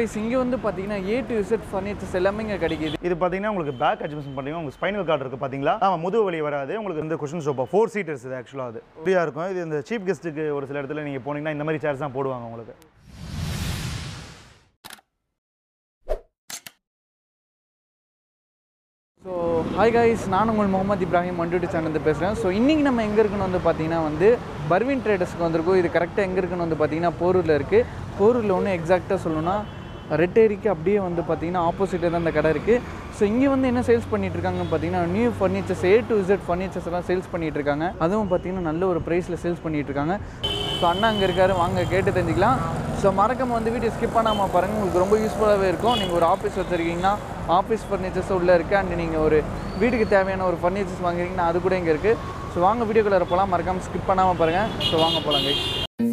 இங்கே வந்து பார்த்தீங்கன்னா ஏ டு இசட் ஃபர்னிச்சர்ஸ் எல்லாமே இங்கே கிடைக்குது இது பார்த்தீங்கன்னா உங்களுக்கு பேக் அட்ஜஸ்ட்மெண்ட் பண்ணுறீங்க உங்களுக்கு ஸ்பைனல் கார்டு இருக்குது பார்த்தீங்களா ஆமாம் முதுகு வலி வராது உங்களுக்கு இந்த குஷன் சோஃபா ஃபோர் சீட்டர்ஸ் இது ஆக்சுவலாக அது ஃப்ரீயாக இருக்கும் இது இந்த சீப் கெஸ்ட்டுக்கு ஒரு சில இடத்துல நீங்கள் போனீங்கன்னா இந்த மாதிரி சேர்ஸ் தான் போடுவாங்க உங்களுக்கு ஸோ ஹாய் காய்ஸ் நான் உங்கள் முகமது இப்ராஹிம் மண்டுட்டி சேனல் பேசுகிறேன் ஸோ இன்றைக்கி நம்ம எங்கே இருக்குன்னு வந்து பார்த்தீங்கன்னா வந்து பர்வின் ட்ரேடர்ஸ்க்கு வந்திருக்கோம் இது கரெக்டாக எங்கே இருக்குன்னு வந்து பார்த்தீங்கன்னா போரூரில் இருக்குது போரூரில் ஒன்று எக்ஸாக்டாக சொல்லணும்னா ரெட் ஏரிக்கு அப்படியே வந்து பார்த்தீங்கன்னா ஆப்போசிட்டில் தான் இந்த கடை இருக்குது ஸோ இங்கே வந்து என்ன சேல்ஸ் பண்ணிட்டு இருக்காங்கன்னு பார்த்தீங்கன்னா new furnitures A to Z furnitures எல்லாம் சேல்ஸ் பண்ணிட்டு இருக்காங்க அதுவும் பார்த்தீங்கன்னா நல்ல ஒரு ப்ரைஸில் சேல்ஸ் பண்ணிட்டு இருக்காங்க ஸோ அண்ணா அங்கே இருக்காரு வாங்க கேட்டு தெரிஞ்சுக்கலாம் ஸோ மறக்காம வந்து வீடியோ ஸ்கிப் பண்ணாமல் பாருங்கள் உங்களுக்கு ரொம்ப யூஸ்ஃபுல்லாகவே இருக்கும் நீங்கள் ஒரு ஆஃபீஸ் வச்சுருக்கீங்கன்னா ஆஃபீஸ் ஃபர்னிச்சர்ஸ் உள்ளே இருக்குது அண்ட் நீங்கள் ஒரு வீட்டுக்கு தேவையான ஒரு ஃபர்னிச்சர்ஸ் வாங்குறீங்கன்னா அது கூட இங்கே இருக்குது ஸோ வாங்க வீடியோக்குள்ளே போகலாம் மறக்காமல் ஸ்கிப் பண்ணாமல் பாருங்கள் ஸோ வாங்க போகலாம் guys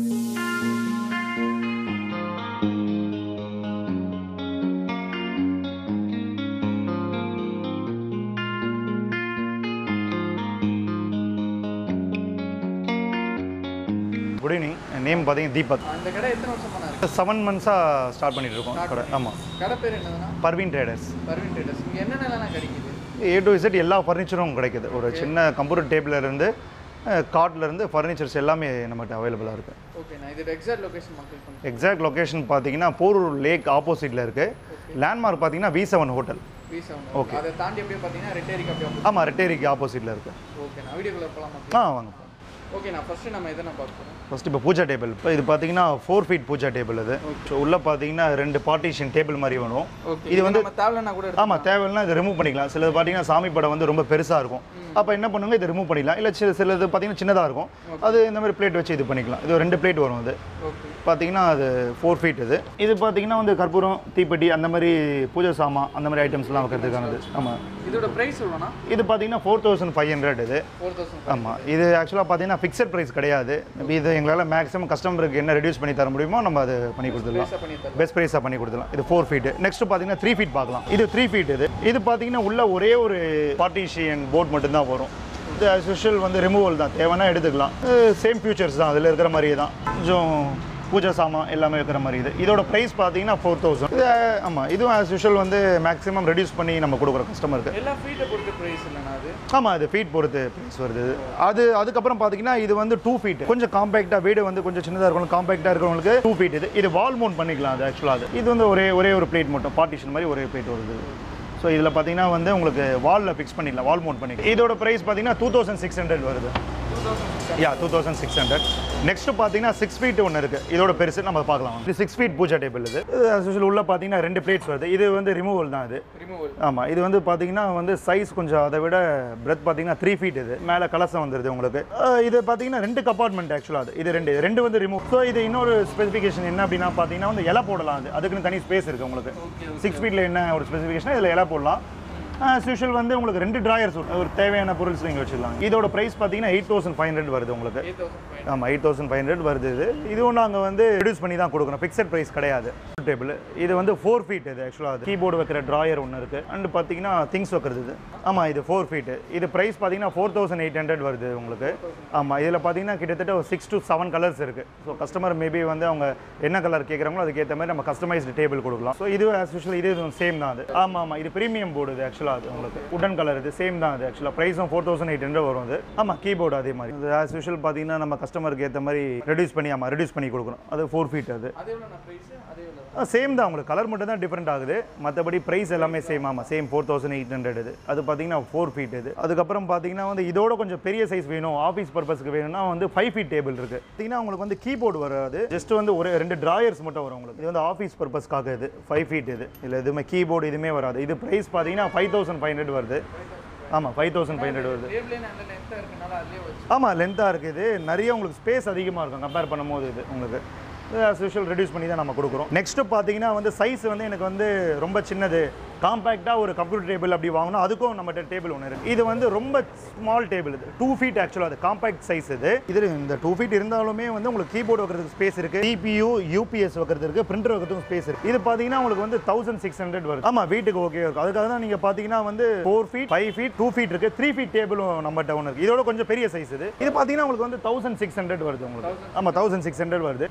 குட் ஈவினிங் நேம் பார்த்தீங்கன்னா தீபக் அந்த கடை எத்தனை வருஷம் பண்ணாரு செவன் மந்த்ஸாக ஸ்டார்ட் பண்ணிட்டு இருக்கோம் கடை ஆமாம் கடை பேர் என்னதுன்னா பர்வீன் ட்ரேடர்ஸ் பர்வின் ட்ரேடர்ஸ் இங்கே என்னென்னலாம் கிடைக்குது ஏ டு இசட் எல்லா ஃபர்னிச்சரும் கிடைக்குது ஒரு சின்ன கம்ப்யூட்டர் டேபிள்ல இருந்து கார்ட்ல இருந்து ஃபர்னிச்சர்ஸ் எல்லாமே நம்மகிட்ட அவைலபிளாக இருக்குது ஓகே நான் இதோட எக்ஸாக்ட் லொகேஷன் மக்கள் பண்ணுறேன் எக்ஸாக்ட் லொகேஷன் பார்த்தீங்கன்னா போரூர் லேக் ஆப்போசிட்டில் இருக்குது லேண்ட்மார்க் பார்த்தீங்கன்னா V seven hotel V seven அதை தாண்டி அப்படியே பார்த்தீங்கன்னா ரெட்டேரிக்கு அப்படியே ஆமாம் ரெட்டேரிக்கு ஆப்போசிட்டில் இருக்குது ஓகே நான் வீடியோக்குள்ளே போகலாம் ஆ வாங்க ஓகே நான் ஃபஸ்ட்டு நம்ம எதை நான் பார்க்க போகிறோம் ஃபர்ஸ்ட் இப்போ பூஜா டேபிள் இப்போ இது பார்த்தீங்கன்னா ஃபோர் ஃபீட் பூஜா டேபிள் இது ஸோ உள்ளே பார்த்தீங்கன்னா ரெண்டு பார்ட்டிஷன் டேபிள் மாதிரி வரும் ஓகே இது வந்து நம்ம தேவைன்னா கூட எடுத்து ஆமாம் தேவைன்னா இதை ரிமூவ் பண்ணிக்கலாம் சிலது பார்த்தீங்கன்னா சாமி படம் வந்து ரொம்ப பெருசாக இருக்கும் அப்போ என்ன பண்ணுங்க இதை ரிமூவ் பண்ணிக்கலாம் இல்லை சில சிலது பார்த்தீங்கன்னா சின்னதாக இருக்கும் அது இந்த மாதிரி பிளேட் வச்சு இது பண்ணிக்கலாம் இது ஒரு ரெண்டு பிளேட் வரும் அது ஓகே பார்த்தீங்கன்னா அது ஃபோர் ஃபீட் இது இது பார்த்தீங்கன்னா வந்து கற்பூரம் தீப்பெட்டி அந்த மாதிரி பூஜை சாமான் அந்த மாதிரி ஐட்டம்ஸ்லாம் வைக்கிறதுக்கானது ஆமாம் இதோட ப்ரைஸ் சொல்லணும்னா இது பார்த்தீங்கன்னா ஃபோர் தௌசண்ட் ஃபைவ் ஹண்ட்ரட் இது ஃபோர் தௌசண்ட் ஆமாம் இது ஆக்சுவலாக பார்த்தீங்கன்னா ஃபிக்ஸட் ப்ரைஸ் கிடையாது இது எங்களால் மேக்ஸிமம் கஸ்டமருக்கு என்ன ரெடியூஸ் பண்ணி தர முடியுமோ நம்ம அது பண்ணி கொடுத்துடலாம் பண்ணி தரேன் பெஸ்ட் ப்ரைஸாக பண்ணி கொடுத்துடலாம் இது ஃபோர் ஃபீட் நெக்ஸ்ட் பார்த்தீங்கன்னா த்ரீ ஃபீட் பார்க்கலாம் இது த்ரீ ஃபீட் இது இது பார்த்தீங்கன்னா உள்ள ஒரே ஒரு பார்ட்டிஷியன் போர்ட் மட்டும்தான் வரும் இது as usual வந்து ரிமூவல் தான் தேவைன்னா எடுத்துக்கலாம் சேம் ஃபியூச்சர்ஸ் தான் அதில் இருக்கிற மாதிரியே தான் கொஞ்சம் பூஜை சாமான் எல்லாமே இருக்கிற மாதிரி இது இதோட ப்ரைஸ் பார்த்தீங்கன்னா ஃபோர் தௌசண்ட் இது ஆமாம் இதுவும் as usual வந்து மேக்ஸிமம் ரெடியூஸ் பண்ணி நம்ம கொடுக்குறோம் கஸ்டமருக்கு எல்லா ஃபீட்டை பொறுத்து ப்ரைஸ் இல்லைண்ணா அது ஆமாம் அது ஃபீட் பொறுத்து ப்ரைஸ் வருது அது அதுக்கப்புறம் பார்த்தீங்கன்னா இது வந்து டூ ஃபீட் கொஞ்சம் காம்பேக்டாக வீடு வந்து கொஞ்சம் சின்னதாக இருக்கணும் காம்பேக்டாக இருக்கிறவங்களுக்கு டூ ஃபீட் இது இது வால் மவுண்ட் பண்ணிக்கலாம் அது ஆக்சுவலாக அது இது வந்து ஒரே ஒரே ஒரு பிளேட் மட்டும் பார்ட்டிஷன் மாதிரி ஒரே பிளேட் வருது ஸோ இதில் பார்த்தீங்கன்னா வந்து உங்களுக்கு வாலில் ஃபிக்ஸ் பண்ணிக்கலாம் வால் மவுண்ட் பண்ணிக்கலாம் இதோட ப்ரைஸ் பார்த்தீங்கன்னா டூ தௌசண்ட் சிக்ஸ் ஹண்ட்ரட் வருது yeah two thousand six hundred next பார்த்தீங்கன்னா சிக்ஸ் ஃபீட் ஒன்று இருக்குது இதோட பெருசு நம்ம பார்க்கலாம் இது சிக்ஸ் ஃபீட் பூஜா டேபிள் இது as usual உள்ள பார்த்தீங்கன்னா ரெண்டு பிளேட்ஸ் வருது இது வந்து ரிமூவல் தான் இது ரிமூவல் ஆமாம் இது வந்து பார்த்தீங்கன்னா வந்து சைஸ் கொஞ்சம் அதை விட பிரெத் பார்த்தீங்கன்னா த்ரீ ஃபீட் இது மேலே கலசம் வந்துருது உங்களுக்கு அஹ் இது பார்த்தீங்கன்னா ரெண்டு கம்பார்ட்மெண்ட் ஆக்சுவலாக அது இது ரெண்டு ரெண்டு வந்து ரிமூவ் ஸோ இது இன்னொரு ஸ்பெசிஃபிகேஷன் என்ன அப்படின்னா பார்த்தீங்கன்னா வந்து இலை போடலாம் அது அதுக்குன்னு தனி ஸ்பேஸ் இருக்குது உங்களுக்கு சிக்ஸ் ஃபீட்டில் என்ன ஒரு ஸ்பெசிஃபிகேஷன் இதில் இலை போடலாம் யூஷுவல் வந்து உங்களுக்கு ரெண்டு ட்ராயர்ஸ் ஒரு தேவையான பொருள்ஸ் நீங்கள் வச்சுக்கலாம் இதோட ப்ரைஸ் பார்த்தீங்கன்னா எயிட் தௌசண்ட் ஃபைவ் ஹண்ட்ரட் வருது உங்களுக்கு எயிட் தௌசண்ட் ஃபைவ் ஆமாம் எயிட் தௌசண்ட் ஃபைவ் ஹண்ட்ரட் வருது இது இதுவும் நாங்கள் வந்து ரெடியூஸ் பண்ணி தான் கொடுக்குறோம் ஃபிக்ஸட் ப்ரைஸ் கிடையாது டேபிள் இது வந்து ஃபோர் ஃபீட் இது ஆக்சுவலாக அது கீபோர்டு வைக்கிற ட்ராயர் ஒன்று இருக்குது அண்ட் பார்த்தீங்கன்னா திங்ஸ் வைக்கிறது இது ஆமாம் இது ஃபோர் ஃபீட் இது ப்ரைஸ் பார்த்தீங்கன்னா ஃபோர் தௌசண்ட் எயிட் ஹண்ட்ரட் வருது உங்களுக்கு ஆமாம் இதில் பார்த்தீங்கன்னா கிட்டத்தட்ட ஒரு சிக்ஸ் டு செவன் கலர்ஸ் இருக்குது ஸோ கஸ்டமர் மேபி வந்து அவங்க என்ன கலர் கேட்குறாங்களோ அதுக்கேற்ற மாதிரி நம்ம கஸ்டமைஸ்டு டேபிள் கொடுக்கலாம் ஸோ இது ஆஸ் யூஷுவல் இது சேம் தான் அது ஆமாம் ஆமாம் இது ப்ரீமியம் போர்டு இது ஆக்சுவலாக அது உங்களுக்கு உடன் கலர் இது சேம் தான் அது ஆக்சுவலாக ப்ரைஸும் ஃபோர் தௌசண்ட் எயிட் ஹண்ட்ரட் வரும் அது ஆமாம் கீபோர்டு அதே மாதிரி இது ஆஸ் யூஷுவல் பார்த்தீங்கன்னா நம்ம கஸ்டமருக்கு ஏற்ற மாதிரி ரெடியூஸ் பண்ணி ஆமாம் ரெடியூஸ் பண்ணி கொடுக்கணும் அது ஃபோர் ஃபீட் அது அதே எவ்வளோ நான் ப்ரைஸ் அதே எவ்வளோ சேம் தான் உங்களுக்கு கலர் மட்டும் தான் டிஃப்ரெண்ட் ஆகுது மற்றபடி ப்ரைஸ் எல்லாமே சேம் ஆமாம் same four thousand eight hundred இது அது பார்த்தீங்கன்னா ஃபோர் ஃபீட் இது அதுக்கப்புறம் பார்த்தீங்கன்னா வந்து இதோட கொஞ்சம் பெரிய சைஸ் வேணும் ஆஃபீஸ் பர்பஸ்க்கு வேணும்னா வந்து ஃபைவ் ஃபீட் டேபிள் இருக்குது பார்த்தீங்கன்னா உங்களுக்கு வந்து கீபோர்டு வராது ஜஸ்ட் வந்து ஒரு ரெண்டு ட்ராயர்ஸ் மட்டும் வரும் உங்களுக்கு இது வந்து ஆஃபீஸ் பர்பஸ்க்காக இது ஃபைவ் ஃபீட் இது இல்லை எதுவுமே கீபோர்டு எதுவுமே வராது இது ப்ரைஸ் பார்த்தீங்கன்னா ஃபைவ் தௌசண்ட் ஃபைவ் ஹண்ட்ரட் வருது ஆமாம் ஃபைவ் தௌசண்ட் ஃபைவ் ஹண்ட்ரட் வருது டேபிளே நல்ல லென்த்தாக இருக்கனால அதுலேயே வச்சு ஆமாம் லென்த்தாக இருக்குது நிறைய உங்களுக்கு ஸ்பேஸ் அதிகமாக இருக்கும் கம்பேர் பண்ணும்போது இது உங்களுக்கு ஆஸ் யூஷுவல் ரெடியூஸ் பண்ணி தான் நம்ம கொடுக்குறோம் நெக்ஸ்ட்டு பார்த்தீங்கன்னா வந்து சைஸ் வந்து எனக்கு வந்து ரொம்ப சின்னது காம்பேக்டாக ஒரு கம்ப்யூட்டர் டேபிள் அப்படி வாங்கணும் அதுக்கும் நம்மகிட்ட டேபிள் ஒன்று இருக்குது இது வந்து ரொம்ப ஸ்மால் டேபிள் இது டூ ஃபீட் ஆக்சுவலாக அது காம்பேக்ட் சைஸ் இது இது இந்த டூ ஃபீட் இருந்தாலுமே வந்து உங்களுக்கு கீபோர்டு வைக்கிறதுக்கு ஸ்பேஸ் இருக்குது CPU யூபிஎஸ் வைக்கிறது இருக்குது பிரிண்டர் வைக்கிறதுக்கும் ஸ்பேஸ் இருக்குது இது பார்த்தீங்கன்னா உங்களுக்கு வந்து தௌசண்ட் சிக்ஸ் ஹண்ட்ரட் வருது ஆமாம் வீட்டுக்கு ஓகே இருக்கும் அதுக்காக தான் நீங்கள் பார்த்தீங்கன்னா வந்து four feet five feet two feet இருக்குது த்ரீ ஃபீட் டேபிளும் நம்மகிட்ட ஒன்று இருக்குது இதோட கொஞ்சம் பெரிய சைஸ் இது இது பார்த்தீங்கன்னா உங்களுக்கு வந்து தௌசண்ட் சிக்ஸ் ஹண்ட்ரட் வருது உங்களுக்கு ஆமாம் தௌசண்ட் சிக்ஸ் ஹண்ட்ரட் வருது த்ரீ ஃபீட் நம்ம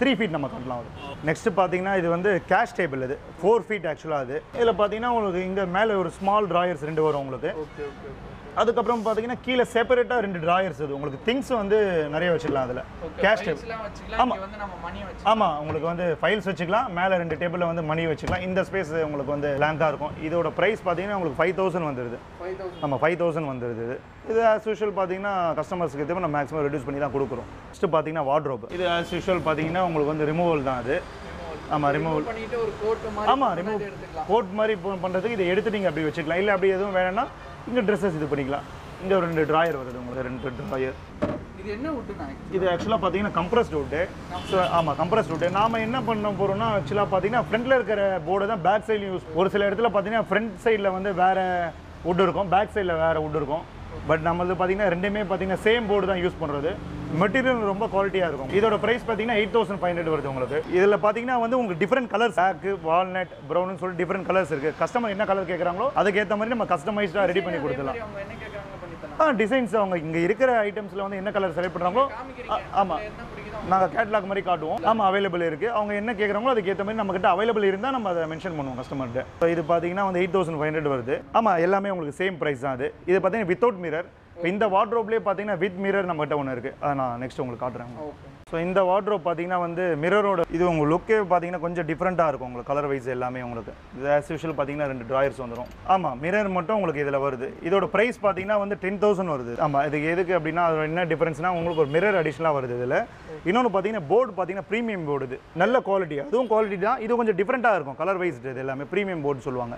நம்ம கட்டலாம் அது நெக்ஸ்ட் பார்த்தீங்கன்னா இது வந்து கேஷ் டேபிள் இது ஃபோர் ஃபீட் ஆக்சுவலாக அது இதில் பார்த்தீங்கன்னா உங்களுக்கு இங்கே மேலே ஒரு ஸ்மால் ட்ராயர்ஸ் ரெண்டு வரும் உங்களுக்கு ஓகே ஓகே அதுக்கப்புறம் பார்த்தீங்கன்னா கீழே செப்பரேட்டாக ரெண்டு ட்ராயர்ஸ் இது உங்களுக்கு திங்ஸ் வந்து நிறைய வச்சுக்கலாம் அதில் கேஷ் டேபிள் ஃபைல்ஸ்லாம் வச்சுக்கலாம் இங்க வந்து நம்ம மணி வச்சு ஆமாம் உங்களுக்கு வந்து ஃபைல்ஸ் வச்சுக்கலாம் மேலே ரெண்டு டேபிளில் வந்து மணி வச்சுக்கலாம் இந்த ஸ்பேஸ் உங்களுக்கு வந்து லேங்காக இருக்கும் இதோட ப்ரைஸ் பார்த்தீங்கன்னா உங்களுக்கு ஃபைவ் தௌசண்ட் வந்துடுது ஃபைவ் தௌசண்ட் நம்ம ஃபைவ் தௌசண்ட் வந்துடுது இது இது ஆஸ் யூஷுவல் பார்த்தீங்கன்னா கஸ்டமர்ஸ்க்கு இது நம்ம மேக்ஸிமம் ரெடியூஸ் பண்ணி தான் கொடுக்குறோம் நெக்ஸ்ட்டு பார்த்தீங்கன்னா வார்ட்ரோப் இது ஆஸ் யூஷுவல் பார்த்தீங்கன்னா உங்களுக்கு வந்து ரிமூவல் தான் அது ஆமாம் ரிமூவல் பண்ணிட்டு ஒரு கோட் மாதிரி ஆமாம் ரிமூவ் எடுத்துக்கலாம் கோட் மாதிரி இப்போ பண்ணுறதுக்கு இதை எடுத்து நீங்கள் அப்படி வச்சுக்கலாம் இல்லை அப்படி எதுவும் வேணும்னா இங்கே ட்ரெஸ்ஸஸ் இது பண்ணிக்கலாம் இங்கே ஒரு ரெண்டு ட்ராயர் வருது உங்களுக்கு ரெண்டு ட்ராயர் இது என்ன விட்டுனா இது ஆக்சுவலாக பார்த்தீங்கன்னா கம்ப்ரஸ்ட் வுட்டு ஸோ ஆமாம் கம்ப்ரஸ்ட் வுட்டு நாம என்ன பண்ண போகிறோம்னா ஆக்சுவலாக பார்த்தீங்கன்னா ஃப்ரண்ட்டில் இருக்கிற போர்டு தான் பேக் சைடில் யூஸ் ஒரு சில இடத்துல பார்த்தீங்கன்னா ஃப்ரண்ட் சைடில் வந்து வேறு வுட் இருக்கும் பேக் சைடில் வேறு வுட் இருக்கும் பட் நம்மளது பார்த்தீங்கன்னா ரெண்டுமே பார்த்தீங்கன்னா சேம் போர்டு தான் யூஸ் பண்ணுறது மெட்டீரியல் ரொம்ப குவாலிட்டியாக இருக்கும் இதோட ப்ரைஸ் பார்த்தீங்கன்னா எயிட் தௌசண்ட் ஃபைவ் ஹண்ட்ரட் வருது உங்களுக்கு இதில் பார்த்தீங்கன்னா வந்து உங்களுக்கு டிஃப்ரெண்ட் கலர்ஸ் பேக்கு வால்நட் ப்ரௌன் சொல்லி டிஃப்ரெண்ட் கலர்ஸ் இருக்குது கஸ்டமர் என்ன கலர் கேட்குறாங்களோ அதுக்கேற்ற மாதிரி நம்ம கஸ்டமைஸ்டாக ரெடி பண்ணி கொடுத்துலாம் அவங்க என்ன கேட்கறாங்க பண்ணி தரலாம் ஆ டிசைன்ஸ் அவங்க இங்கே இருக்கிற ஐட்டம்ஸில் வந்து என்ன கலர் செலக்ட் பண்ணுறாங்களோ காமிக்கிறீங்க ஆமாம் என்ன பிடிக்குதோ நாங்கள் கேட்லாக் மாதிரி காட்டுவோம் ஆமாம் அவைலபிள் இருக்குது அவங்க என்ன கேட்குறாங்களோ அதுக்கு ஏற்ற மாதிரி நம்மக்கிட்ட அவைலபிள் இருந்தால் நம்ம அதை மென்ஷன் பண்ணுவோம் கஸ்டமர்கிட்ட ஸோ இது பார்த்தீங்கன்னா வந்து எயிட் தௌசண்ட் ஃபைவ் ஹண்ட்ரட் வருது ஆமாம் எல்லாமே உங்களுக்கு சேம் ப்ரைஸ் தான் அது இது பார்த்தீங்கன்னா வித்தவுட் மிரர் இப்போ இந்த வார்ட்ரோப்லேயே பார்த்தீங்கன்னா வித் மிரர் நம்மகிட்ட ஒன்று இருக்குது அதை நான் நெக்ஸ்ட் உங்களுக்கு காட்டுறேன் ஓகே ஸோ இந்த வார்ட்ரோப் பார்த்தீங்கன்னா வந்து மிரரோட இது உங்கள் லுக்கே பார்த்தீங்கன்னா கொஞ்சம் டிஃப்ரெண்ட்டாக இருக்கும் உங்களுக்கு கலர் வைஸ் எல்லாமே உங்களுக்கு இது ஆஸ் யூஷுவல் பார்த்தீங்கன்னா ரெண்டு ட்ராயர்ஸ் வந்துடும் ஆமாம் மிரர் மட்டும் உங்களுக்கு இதில் வருது இதோட ப்ரைஸ் பார்த்தீங்கன்னா வந்து டென் தௌசண்ட் வருது ஆமாம் இதுக்கு எதுக்கு அப்படின்னா அது என்ன டிஃபரன்ஸ்னா உங்களுக்கு ஒரு மிரர் அடிஷனலாக வருது இதில் இன்னொன்று பார்த்தீங்கன்னா போர்டு பார்த்தீங்கன்னா ப்ரீமியம் போர்டு இது நல்ல குவாலிட்டி அதுவும் குவாலிட்டி தான் இது கொஞ்சம் டிஃப்ரெண்ட்டாக இருக்கும் கலர் வைஸ் இது எல்லாமே ப்ரீமியம் போர்டு சொல்லுவாங்க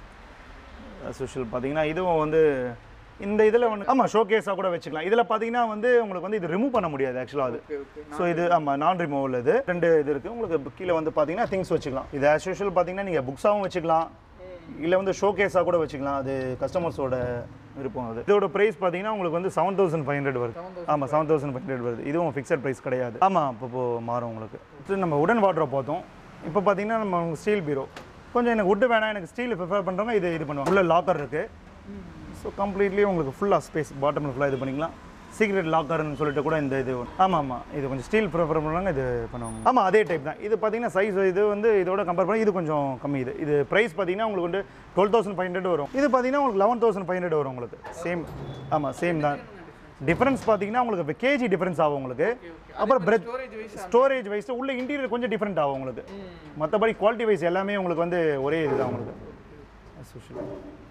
ஆஸ் யூஷுவல் பார்த்தீங்கன்னா இதுவும் வந்து இந்த இதில் வந்து ஆமாம் ஷோகேஸாக கூட வச்சுக்கலாம் இதில் பார்த்தீங்கன்னா வந்து உங்களுக்கு வந்து இது ரிமூவ் பண்ண முடியாது ஆக்சுவலாக அது ஓகே ஓகே ஸோ இது ஆமாம் நான் ரிமூவல் இது ரெண்டு இது இருக்குது உங்களுக்கு கீழே வந்து பார்த்தீங்கன்னா திங்ஸ் வச்சுக்கலாம் இது ஆஸ் யூஷுவல் பார்த்தீங்கன்னா நீங்கள் புக்ஸாகவும் வச்சுக்கலாம் இல்லை வந்து ஷோகேஸாக கூட வச்சுக்கலாம் அது கஸ்டமர்ஸோட விருப்பம் அது இதோட ப்ரைஸ் பார்த்தீங்கன்னா உங்களுக்கு வந்து செவன் தௌசண்ட் ஃபைவ் ஹண்ட்ரட் வருது ஆமாம் செவன் தௌசண்ட் ஃபைவ் ஹண்ட்ரட் வருது இதுவும் ஃபிக்ஸட் ப்ரைஸ் கிடையாது ஆமாம் இப்போ இப்போ மாறும் உங்களுக்கு இது நம்ம உடன் வாட்ரோப் பார்த்தோம் இப்போ பார்த்தீங்கன்னா நம்ம ஸ்டீல் பீரோ கொஞ்சம் எனக்கு உட்டு வேணாம் எனக்கு ஸ்டீல் ப்ரிஃபர் பண்ணுறவங்க இது இது பண்ணுவாங்க உள்ள லாக்கர் இருக்குது ஸோ கம்ப்ளீட்லி உங்களுக்கு ஃபுல்லாக ஸ்பேஸ் பாட்டமில் ஃபுல்லாக இது பண்ணிக்கலாம் சீக்ரெட் லாக்கர்னு சொல்லிட்டு கூட இந்த இது ஆமாம் ஆமாம் இது கொஞ்சம் ஸ்டீல் ப்ரிஃபர் பண்ணுவாங்க இது பண்ணுவாங்க ஆமாம் அதே டைப் தான் இது பார்த்தீங்கன்னா சைஸ் இது வந்து இதோட கம்பேர் பண்ணி இது கொஞ்சம் கம்மி இது இது ப்ரைஸ் பார்த்தீங்கன்னா உங்களுக்கு வந்து டுவெல் தௌசண்ட் ஃபைவ் ஹண்ட்ரட் வரும் இது பார்த்தீங்கன்னா உங்களுக்கு லெவன் தௌசண்ட் ஃபைவ் ஹண்ட்ரட் வரும் உங்களுக்கு சேம் ஆமாம் சேம் தான் டிஃப்ரென்ஸ் பார்த்தீங்கன்னா உங்களுக்கு இப்போ கேஜி டிஃப்ரென்ஸ் ஆகும் உங்களுக்கு அப்புறம் breadth storage wise storage wise உள்ள இன்டீரியர் கொஞ்சம் டிஃப்ரெண்ட் ஆகும் உங்களுக்கு மற்றபடி குவாலிட்டி வைஸ் எல்லாமே உங்களுக்கு வந்து ஒரே இதுதான் உங்களுக்கு As usual.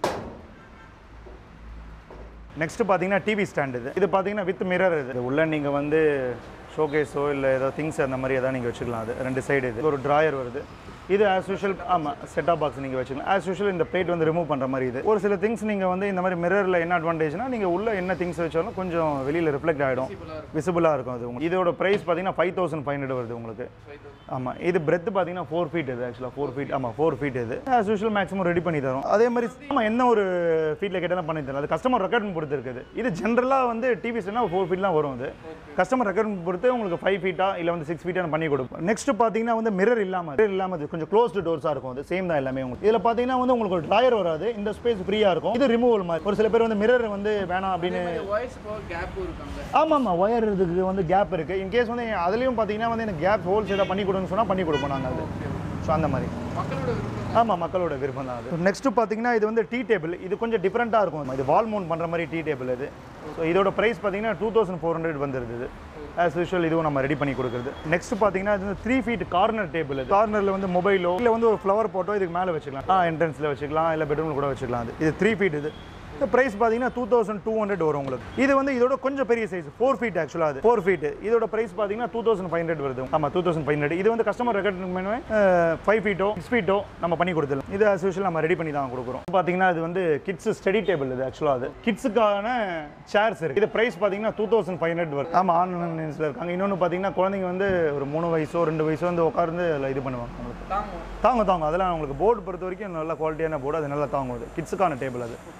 நெக்ஸ்ட் பார்த்தீங்கன்னா டிவி ஸ்டாண்ட் இது இது பார்த்தீங்கன்னா வித் மிரர் இது இது உள்ள நீங்கள் வந்து ஷோகேஸோ இல்லை ஏதோ திங்ஸ் அந்த மாதிரி எதாவது நீங்கள் வச்சுக்கலாம் அது ரெண்டு சைடு இது ஒரு ட்ராயர் வருது இது ஆஸ் யூஷுவல் ஆமாம் செட்டாப் பாக்ஸ் நீங்கள் வச்சுக்கலாம் ஆஸ் யூஷுவல் இந்த பிளேட் வந்து ரிமூவ் பண்ணுற மாதிரி இது ஒரு சில திங்ஸ் நீங்கள் வந்து இந்த மாதிரி மிரரில் என்ன அட்வான்டேஜ்னா நீங்கள் உள்ள என்ன திங்ஸ் வச்சாலும் கொஞ்சம் வெளியில் ரிஃப்ளெக்ட் ஆகிடும் விசிபிளாக இருக்கும் அது உங்களுக்கு இதோட ப்ரைஸ் பார்த்தீங்கன்னா ஃபைவ் தௌசண்ட் ஃபைவ் ஹண்ட்ரட் வருது உங்களுக்கு ஆமாம் இது பிரெத் பார்த்தீங்கன்னா ஃபோர் ஃபீட் இது ஆக்சுவலாக ஃபோர் ஃபீட் ஆமாம் ஃபோர் ஃபீட் இது ஆஸ் யூஷுவல் மேக்ஸிமம் ரெடி பண்ணி தரும் அதே மாதிரி ஆமாம் என்ன ஒரு ஃபீட்டில் கேட்டாலும் பண்ணி தரும் அது கஸ்டமர் ரெக்கார்ட் பொறுத்து இருக்குது இது ஜென்ரலாக வந்து டிவிஸ்னா ஃபோர் ஃபீட்லாம் வரும் அது கஸ்டமர் ரெக்கார்ட் பொறுத்து உங்களுக்கு ஃபைவ் ஃபீட்டா இல்லை வந்து சிக்ஸ் ஃபீட்டாக பண்ணி கொடுப்போம் நெக்ஸ்ட் பார்த்தீங்கன்னா வந்து மிரர் இல்லாமல் மிரர் இல்லாமல் இது கொஞ்சம் க்ளோஸ்டு டோர்ஸாக இருக்கும் அது சேம் தான் எல்லாமே உங்களுக்கு இதில் பார்த்தீங்கன்னா வந்து உங்களுக்கு ஒரு ட்ராயர் வராது இந்த ஸ்பேஸ் ஃப்ரீயாக இருக்கும் இது ரிமூவல் மாதிரி ஒரு சில பேர் வந்து மிரர் வந்து வேணாம் அப்படின்னு வாய்ஸ் போ கேப்பும் இருக்காங்க ஆமாம் ஆமாம் ஒயர் இதுக்கு வந்து கேப் இருக்குது இன்கேஸ் வந்து அதுலேயும் பார்த்தீங்கன்னா வந்து எனக்கு கேப் ஹோல்ஸ் ஏதாவது பண்ணி கொடுன்னு சொன்னால் பண்ணி கொடுப்போம் நாங்கள் அது ஸோ அந்த மாதிரி மக்களோட விருப்பம் ஆமாம் மக்களோட விருப்பம் தான் அது நெக்ஸ்ட் பார்த்தீங்கன்னா இது வந்து டீ டேபிள் இது கொஞ்சம் டிஃப்ரெண்ட்டாக இருக்கும் இது வால் மவுண்ட் பண்ணுற மாதிரி டீ டேபிள் இது ஸோ இதோட ப்ரைஸ் பார்த்தீங்கன்னா டூ தௌசண்ட் ஃபோர் ஹண்ட்ரட் வந்துருது இது ஆஸ் யூஷுவல் இதுவும் நம்ம ரெடி பண்ணி கொடுக்குறது நெக்ஸ்ட் பார்த்தீங்கன்னா இது வந்து த்ரீ ஃபீட் கார்னர் டேபிள் இது கார்னரில் வந்து மொபைலோ இல்லை வந்து ஒரு ஃப்ளவர் போட்டோ இதுக்கு மேலே வச்சுக்கலாம் ஆ என்ட்ரன்ஸில் வச்சுக்கலாம் இல்லை பெட்ரூமில் கூட வச்சுக்கலாம் அது இது த்ரீ ஃபீட் இது ப்ரைஸ் பார்த்தீங்கன்னா டூ தௌசண்ட் டூ ஹண்ட்ரட் வரும் உங்களுக்கு இது வந்து இதோட கொஞ்சம் பெரிய சைஸ் ஃபோர் ஃபீட் ஆக்சுவலாக அது ஃபோர் ஃபீட் இதோட ப்ரைஸ் பார்த்தீங்கன்னா டூ தௌசண்ட் ஃபைவ் ஹண்ட்ரட் வருது ஆமாம் டூ தௌசண்ட் ஃபைவ் ஹண்ட்ரட் இது வந்து கஸ்டமர் ரெக்கார்ட் ஃபைவ் ஃபீட்டோ சிக்ஸ் ஃபீட்டோ நம்ம பண்ணி கொடுத்துடலாம் இது as usual நம்ம ரெடி பண்ணி தான் கொடுக்குறோம் பார்த்தீங்கன்னா இது வந்து கிட்ஸ் ஸ்டடி டேபிள் இது ஆக்சுவலாக அது கிட்ஸுக்கான சேர்ஸ் இருக்கு இது ப்ரைஸ் பார்த்தீங்கன்னா டூ தௌசண்ட் ஃபைவ் ஹண்ட்ரட் வருது ஆமாம் ஆன்லைன்ஸில் இருக்காங்க இன்னொன்று பார்த்தீங்கன்னா குழந்தைங்க வந்து ஒரு மூணு வயசோ ரெண்டு வயசோ வந்து உட்கார்ந்து அதில் இது பண்ணுவாங்க உங்களுக்கு தாங்கும் தாங்க தாங்க அதெல்லாம் உங்களுக்கு போர்டு பொறுத்த வரைக்கும் நல்ல குவாலிட்டியான போர்டு அது நல்லா தாங்கும் அது கிட்ஸுக்கான டேபிள் அது ஓகே அதுலேயும்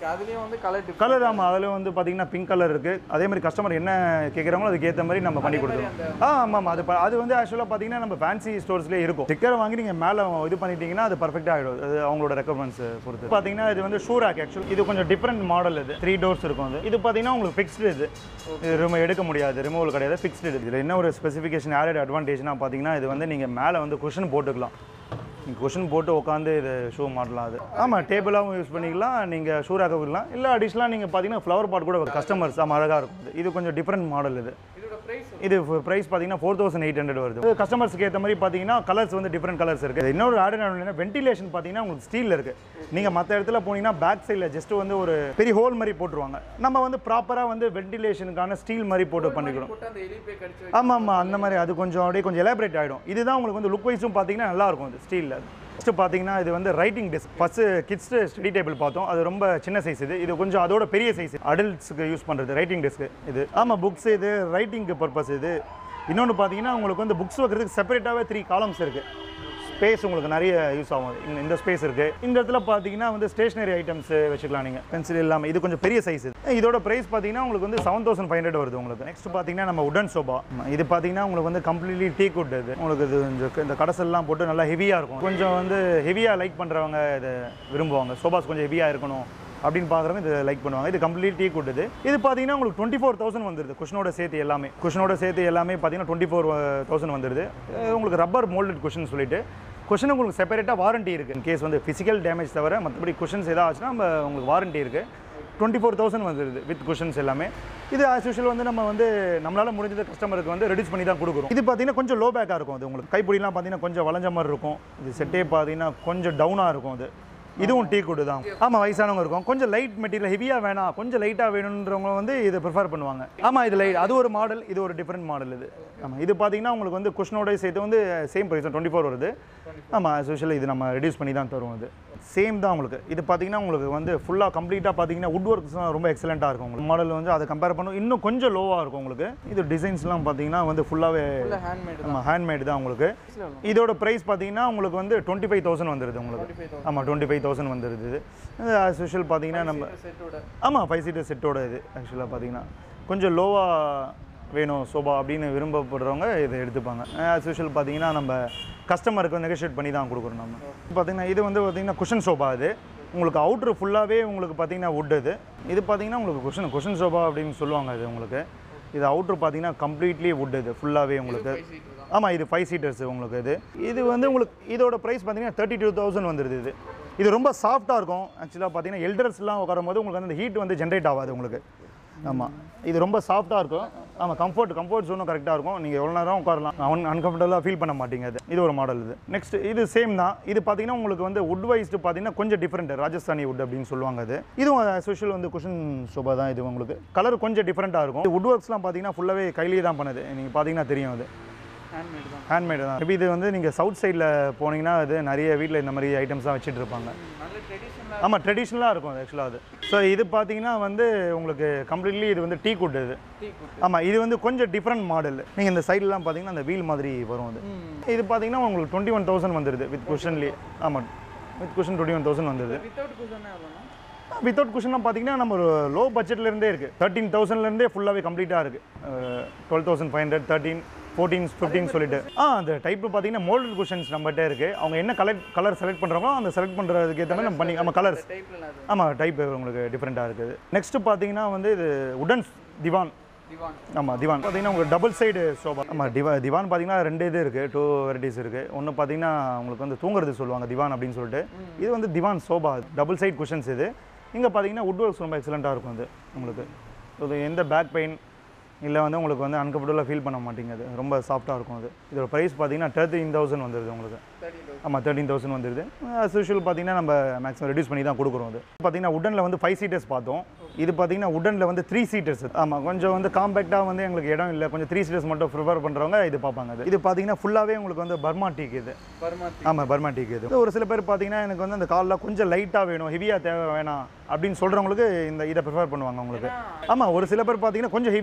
வந்து கலர் டிஃப்ரெண்ட் கலர் ஆமாம் அதில் வந்து பார்த்தீங்கன்னா பிங்க் கலர் இருக்குது அதே மாதிரி கஸ்டமர் என்ன கேட்குறாங்களோ அதுக்கு ஏற்ற மாதிரி நம்ம பண்ணி கொடுத்துருவோம் ஆ ஆமாம் ஆமாம் அது ப- அது வந்து ஆக்சுவலாக பார்த்தீங்கன்னா நம்ம ஃபேன்சி ஸ்டோர்ஸ்லேயே இருக்கும் ஸ்டிக்கர் வாங்கி நீங்கள் மேலே இது பண்ணிட்டீங்கன்னா அது பர்ஃபெக்டாக ஆகிடும் அது அவங்களோட ரெக்கமெண்ட்ஸ் பொறுத்து பார்த்தீங்கன்னா இது வந்து ஷூ ரேக் ஆக்சுவல் இது கொஞ்சம் டிஃப்ரெண்ட் மாடல் இது த்ரீ டோர்ஸ் இருக்கும் அது இது பார்த்தீங்கன்னா உங்களுக்கு ஃபிக்ஸ்டு இது இது ரொம்ப எடுக்க முடியாது ரிமூவல் கிடையாது ஃபிக்ஸ்டு இது இதில் என்ன ஒரு ஸ்பெசிஃபிகேஷன் ஆடட் அட்வான்டேஜ்னா பார்த்தீங்கன்னா இது வந்து நீங்கள் மேலே வந்து குஷன் போட்டுக்கலாம் நீங்கள் குஷன் போட்டு உட்காந்து இது ஷூ மாடலாம் அது ஆமாம் டேபிளாகவும் யூஸ் பண்ணிக்கலாம் நீங்கள் ஷூ ரேக்க விடலாம் இல்லை அடிஷ்னலாக நீங்கள் பார்த்தீங்கன்னா ஃப்ளவர் பாட் கூட கஸ்டமர்ஸ் ஆமாம் அழகாக இருக்கும் இது. இது கொஞ்சம் டிஃப்ரெண்ட் மாடல் இது இதோட பிரைஸ் இது ப்ரைஸ் பார்த்தீங்கன்னா ஃபோர் தௌசண்ட் எயிட் ஹண்ட்ரட் வருது இது கஸ்டமர்ஸ்க்கு ஏற்ற மாதிரி பார்த்தீங்கன்னா கலர்ஸ் வந்து டிஃப்ரெண்ட் கலர்ஸ் இருக்குது இன்னொரு ஆட் என்ன வென்டிலேஷன் பார்த்தீங்கன்னா உங்களுக்கு ஸ்டீலில் இருக்குது நீங்கள் மற்ற இடத்துல போனீங்கன்னா பேக் சைடில் ஜஸ்ட் வந்து ஒரு பெரிய ஹோல் மாதிரி போட்டுருவாங்க நம்ம வந்து ப்ராப்பராக வந்து வென்டிலேஷனுக்கான ஸ்டீல் மாதிரி போட்டு பண்ணிக்கிறோம் போட்டு அந்த எலி போய் கடிச்சு ஆமாம் ஆமாம் அந்த மாதிரி அது கொஞ்சம் அப்படியே கொஞ்சம் எலாபரேட் ஆகிடும் இதுதான் உங்களுக்கு வந்து லுக் வைஸும் பார்த்தீங்கன்னா நல்லா இருக்கும் இது ஸ்டீலில் ஃபஸ்ட்டு பார்த்தீங்கன்னா இது வந்து writing desk first kids study table பார்த்தோம் அது ரொம்ப சின்ன சைஸ் இது இது கொஞ்சம் அதோட பெரிய சைஸ் அடல்ட்ஸுக்கு யூஸ் பண்ணுறது ரைட்டிங் டெஸ்க் இது ஆமாம் புக்ஸ் இது ரைட்டிங்க்கு பர்பஸ் இது இன்னொன்று பார்த்தீங்கன்னா உங்களுக்கு வந்து புக்ஸ் வைக்கிறதுக்கு செப்பரேட்டாகவே த்ரீ காலம்ஸ் இருக்குது ஸ்பேஸ் உங்களுக்கு நிறைய யூஸ் ஆகும் இந்த இந்த ஸ்பேஸ் இருக்குது இந்த இடத்துல பார்த்தீங்கன்னா வந்து ஸ்டேஷனரி ஐட்டம்ஸ் வச்சுக்கலாம் நீங்கள் பென்சில் இல்லாமல் இது கொஞ்சம் பெரிய சைஸ் இது இதோட ப்ரைஸ் பார்த்தீங்கன்னா உங்களுக்கு வந்து செவன் தௌசண்ட் ஃபைவ் ஹண்ட்ரட் வருது உங்களுக்கு நெக்ஸ்ட் பார்த்தீங்கன்னா நம்ம உடன் சோபா இது பார்த்தீங்கன்னா உங்களுக்கு வந்து கம்ப்ளீட்லி டீ குட் இது உங்களுக்கு இது கொஞ்சம் இந்த கடைசல்லாம் போட்டு நல்லா ஹெவியாக இருக்கும் கொஞ்சம் வந்து ஹெவியாக லைக் பண்ணுறவங்க இதை விரும்புவாங்க சோபாஸ் கொஞ்சம் ஹெவியாக இருக்கணும் அப்படின்னு பார்க்குறவங்க இது லைக் பண்ணுவாங்க இது கம்ப்ளீட் டீ கொடுது இது பார்த்தீங்கன்னா உங்களுக்கு டுவெண்ட்டி ஃபோர் தௌசண்ட் வந்துருது குஷனோட சேர்த்து எல்லாமே குஷனோட சேர்த்து எல்லாமே பார்த்தீங்கன்னா டுவெண்ட்டி ஃபோர் தௌசண்ட் வந்துருது அஹ் உங்களுக்கு ரப்பர் மோல்டட் குஷன் சொல்லிட்டு குஷன் உங்களுக்கு செப்பரேட்டாக வாரண்டி இருக்குது இன் கேஸ் வந்து ஃபிசிக்கல் டேமேஜ் தவிர மற்றபடி குஷன்ஸ் ஏதாவது ஆச்சுன்னா நம்ம உங்களுக்கு வாரண்டி இருக்குது டுவெண்ட்டி ஃபோர் தௌசண்ட் வந்துருது வித் குஷன்ஸ் எல்லாமே இது ஆஸ் யூஷுவல் வந்து நம்ம வந்து நம்மளால் முடிஞ்சது கஸ்டமருக்கு வந்து ரெடியூஸ் பண்ணி தான் கொடுக்குறோம் இது பார்த்தீங்கன்னா கொஞ்சம் லோ பேக்காக இருக்கும் அது உங்களுக்கு கைப்பிடிலாம் பார்த்தீங்கன்னா கொஞ்சம் வளைஞ்ச மாதிரி இருக்கும் இது செட்டே பார்த்தீங்கன்னா கொஞ்சம் டவுனாக இருக்கும் அது இதுவும் டீ குடு தான் ஆமாம் வயசானவங்க இருக்கும் கொஞ்சம் லைட் மெட்டீரியல் ஹெவியாக வேணாம் கொஞ்சம் லைட்டாக வேணுன்றவங்க வந்து இதை ப்ரிஃபர் பண்ணுவாங்க ஆமாம் இது லைட் அது ஒரு மாடல் இது ஒரு டிஃப்ரெண்ட் மாடல் இது ஆமாம் இது பார்த்தீங்கன்னா உங்களுக்கு வந்து குஷனோட சேர்த்து வந்து சேம் ப்ரைஸ் டுவெண்ட்டி ஃபோர் வருது ஆமாம் ஸ்பெஷலாக இது நம்ம ரெடியூஸ் பண்ணி தான் தருவோம் இது சேம் தான் உங்களுக்கு இது பார்த்தீங்கன்னா உங்களுக்கு வந்து ஃபுல்லாக கம்ப்ளீட்டாக பார்த்தீங்கன்னா வுட் ஒர்க்ஸ் ரொம்ப எக்ஸலண்ட்டாக இருக்கும் உங்களுக்கு மாடல் வந்து அதை கம்பேர் பண்ணும் இன்னும் கொஞ்சம் லோவாக இருக்கும் உங்களுக்கு இது டிசைன்ஸ்லாம் பார்த்தீங்கன்னா வந்து ஃபுல்லாகவே ஹேண்ட்மேட் ஆமாம் ஹேண்ட்மேட் தான் உங்களுக்கு இதோட ப்ரைஸ் பார்த்தீங்கன்னா உங்களுக்கு வந்து டுவெண்ட்டி ஃபைவ் தௌசண்ட் வந்துருது உங்களுக்கு ஆமாம் டுவெண்ட்டி ஃபைவ் தௌசண்ட் வந்துருது இது ஆஸ் யூஷுவல் பார்த்தீங்கன்னா நம்ம செட்டோட ஆமாம் ஃபைவ் சீட்டர் செட்டோட இது ஆக்சுவலாக பார்த்தீங்கன்னா கொஞ்சம் லோவாக வேணும் சோபா அப்படின்னு விரும்பப்படுறவங்க இதை எடுத்துப்பாங்க ஆஸ் யூஷுவல் பார்த்தீங்கன்னா நம்ம கஸ்டமருக்கு நெகோஷியேட் பண்ணி தான் கொடுக்குறோம் நம்ம பார்த்தீங்கன்னா இது வந்து பார்த்தீங்கன்னா குஷன் சோபா இது உங்களுக்கு அவுட்ரு ஃபுல்லாகவே உங்களுக்கு பார்த்தீங்கன்னா wood இது இது பார்த்தீங்கன்னா உங்களுக்கு குஷன் குஷன் சோபா அப்படின்னு சொல்லுவாங்க இது உங்களுக்கு இது அவுட்ரு பார்த்தீங்கன்னா கம்ப்ளீட்லி wood இது ஃபுல்லாகவே உங்களுக்கு ஆமாம் இது ஃபைவ் சீட்டர்ஸ் உங்களுக்கு இது இது வந்து உங்களுக்கு இதோட ப்ரைஸ் பார்த்தீங்கன்னா தேர்ட்டி டூ தௌசண்ட் வந்துடுது இது இது ரொம்ப சாஃப்ட்டாக இருக்கும் ஆக்சுவலாக பார்த்தீங்கன்னா எல்டர்ஸ்லாம் உட்காரும் போது உங்களுக்கு வந்து அந்த ஹீட் வந்து ஜென்ரேட் ஆகாது உங்களுக்கு ஆமாம் இது ரொம்ப சாஃப்ட்டாக இருக்கும் ஆமாம் கம்ஃபர்ட் கம்ஃபர்ட் ஜோனும் கரெக்டாக இருக்கும் நீங்கள் எவ்வளோ நேரம் உட்காரலாம் அன் அன்கம்ஃபர்டபுளாக ஃபீல் பண்ண மாட்டீங்க இது இது ஒரு மாடல் இது நெக்ஸ்ட் இது சேம் தான் இது பார்த்தீங்கன்னா உங்களுக்கு வந்து வுட் வைஸ்டு பார்த்தீங்கன்னா கொஞ்சம் டிஃப்ரெண்ட் ராஜஸ்தானி வுட் அப்படின்னு சொல்லுவாங்க அது இதுவும் ஸ்பெஷல் வந்து குஷன் சோபா தான் இது உங்களுக்கு கலர் கொஞ்சம் டிஃப்ரெண்ட்டாக இருக்கும் வுட் ஒர்க்ஸ்லாம் பார்த்தீங்கன்னா ஃபுல்லாகவே கையிலேயே தான் பண்ணுது நீங்கள் பார்த்தீங்கன்னா தெரியும் அது ஹேண்ட்மேட் தான் ஹேண்ட்மேடு தான் மேபி இது வந்து நீங்கள் சவுத் சைடில் போனீங்கன்னா அது நிறைய வீட்டில் இந்த மாதிரி ஐட்டம்ஸ் தான் வச்சுட்டு இருப்பாங்க நல்ல ட்ரெடிஷனலாக ஆமாம் ட்ரெடிஷ்னலாக இருக்கும் அது ஆக்சுவலாக அது ஸோ இது பார்த்தீங்கன்னா வந்து உங்களுக்கு கம்ப்ளீட்லி இது வந்து டீ குட் இது டீ குட் ஆமாம் இது வந்து கொஞ்சம் டிஃப்ரெண்ட் மாடல் நீங்கள் இந்த சைட்லாம் பார்த்தீங்கன்னா அந்த வீல் மாதிரி வரும் அது இது பார்த்தீங்கன்னா உங்களுக்கு டுவெண்ட்டி ஒன் தௌசண்ட் வந்துடுது வித் குஷன்லி ஆமாம் with cushion twenty one thousand வந்துடுது வித்தவுட் குஷன் எவ்வளோண்ணா வித்தவுட் குஷன்லாம் பார்த்தீங்கன்னா நம்ம ஒரு லோ பட்ஜெட்லேருந்தே இருக்குது தேர்ட்டீன் தௌசண்ட்லேருந்தே ஃபுல்லாகவே கம்ப்ளீட்டாக இருக்குது twelve thousand five hundred thirteen fourteen fifteen சொல்லிட்டு ஆ அந்த டைப் பார்த்தீங்கன்னா மோல்டட் குஷன்ஸ் நம்மகிட்ட இருக்குது அவங்க என்ன கலர் கலர் செலக்ட் பண்ணுறாங்களோ அந்த செலக்ட் பண்ணுறதுக்கு ஏற்ற மாதிரி நம்ம பண்ணி நம்ம கலர்ஸ் டைப்பில் அது ஆமாம் டைப் உங்களுக்கு டிஃப்ரெண்ட்டாக இருக்குது நெக்ஸ்ட் பார்த்தீங்கன்னா வந்து இது உடன் திவான் திவான் ஆமாம் திவான் பார்த்தீங்கன்னா உங்களுக்கு டபுள் சைடு சோபா ஆமாம் டிவா திவான் பார்த்தீங்கன்னா ரெண்டு இது இருக்குது டூ வெரைட்டிஸ் இருக்குது ஒன்று பார்த்தீங்கன்னா உங்களுக்கு வந்து தூங்குறது சொல்லுவாங்க திவான் அப்படின்னு சொல்லிட்டு இது வந்து divan sofa double side cushions இது இங்கே பார்த்தீங்கன்னா வுட் ஒர்க்ஸ் ரொம்ப எக்ஸலண்ட்டாக இருக்கும் அது உங்களுக்கு இது எந்த பேக் பெயின் இல்லை வந்து உங்களுக்கு வந்து அன்கம்ஃபர்டபுளாக ஃபீல் பண்ண மாட்டேங்குது அது ரொம்ப சாஃப்ட்டாக இருக்கும் அது இதோட ப்ரைஸ் பார்த்தீங்கன்னா தேர்ட்டின் தௌசண்ட் வந்துடுது உங்களுக்கு தேர்ட்டி தௌசண்ட் ஆமாம் தேர்ட்டின் தௌசண்ட் வந்துடுது அஸ் யூஷுவல் பார்த்தீங்கன்னா நம்ம மேக்ஸிமம் ரெடியூஸ் பண்ணி தான் கொடுக்குறோம் அது பார்த்தீங்கன்னா உடனில் வந்து ஃபைவ் சீட்டர்ஸ் பார்த்தோம் இது பார்த்தீங்கன்னா உடனில் வந்து த்ரீ சீட்டர்ஸ் ஆமாம் கொஞ்சம் வந்து காம்பேக்டாக வந்து எங்களுக்கு இடம் இல்லை கொஞ்சம் த்ரீ சீட்டர்ஸ் மட்டும் ப்ரிஃபர் பண்ணுறவங்க இது பார்ப்பாங்க அது இது பார்த்தீங்கன்னா ஃபுல்லாகவே உங்களுக்கு வந்து பர்மா டீக்கு இது பர்மாத்தி ஆமாம் பர்மா டீக்கு இது ஒரு சில பேர் பார்த்தீங்கன்னா எனக்கு வந்து அந்த காலில் கொஞ்சம் லைட்டாக வேணும் ஹெவியாக தேவை வேணாம் அப்படின்னு சொல்கிறவங்களுக்கு இந்த இதை ப்ரிஃபர் பண்ணுவாங்க உங்களுக்கு ஆமாம் ஒரு சில பேர் பார்த்தீங்கன்னா கொஞ்சம் ஹெவியாக லைக் பண்ணுவாங்க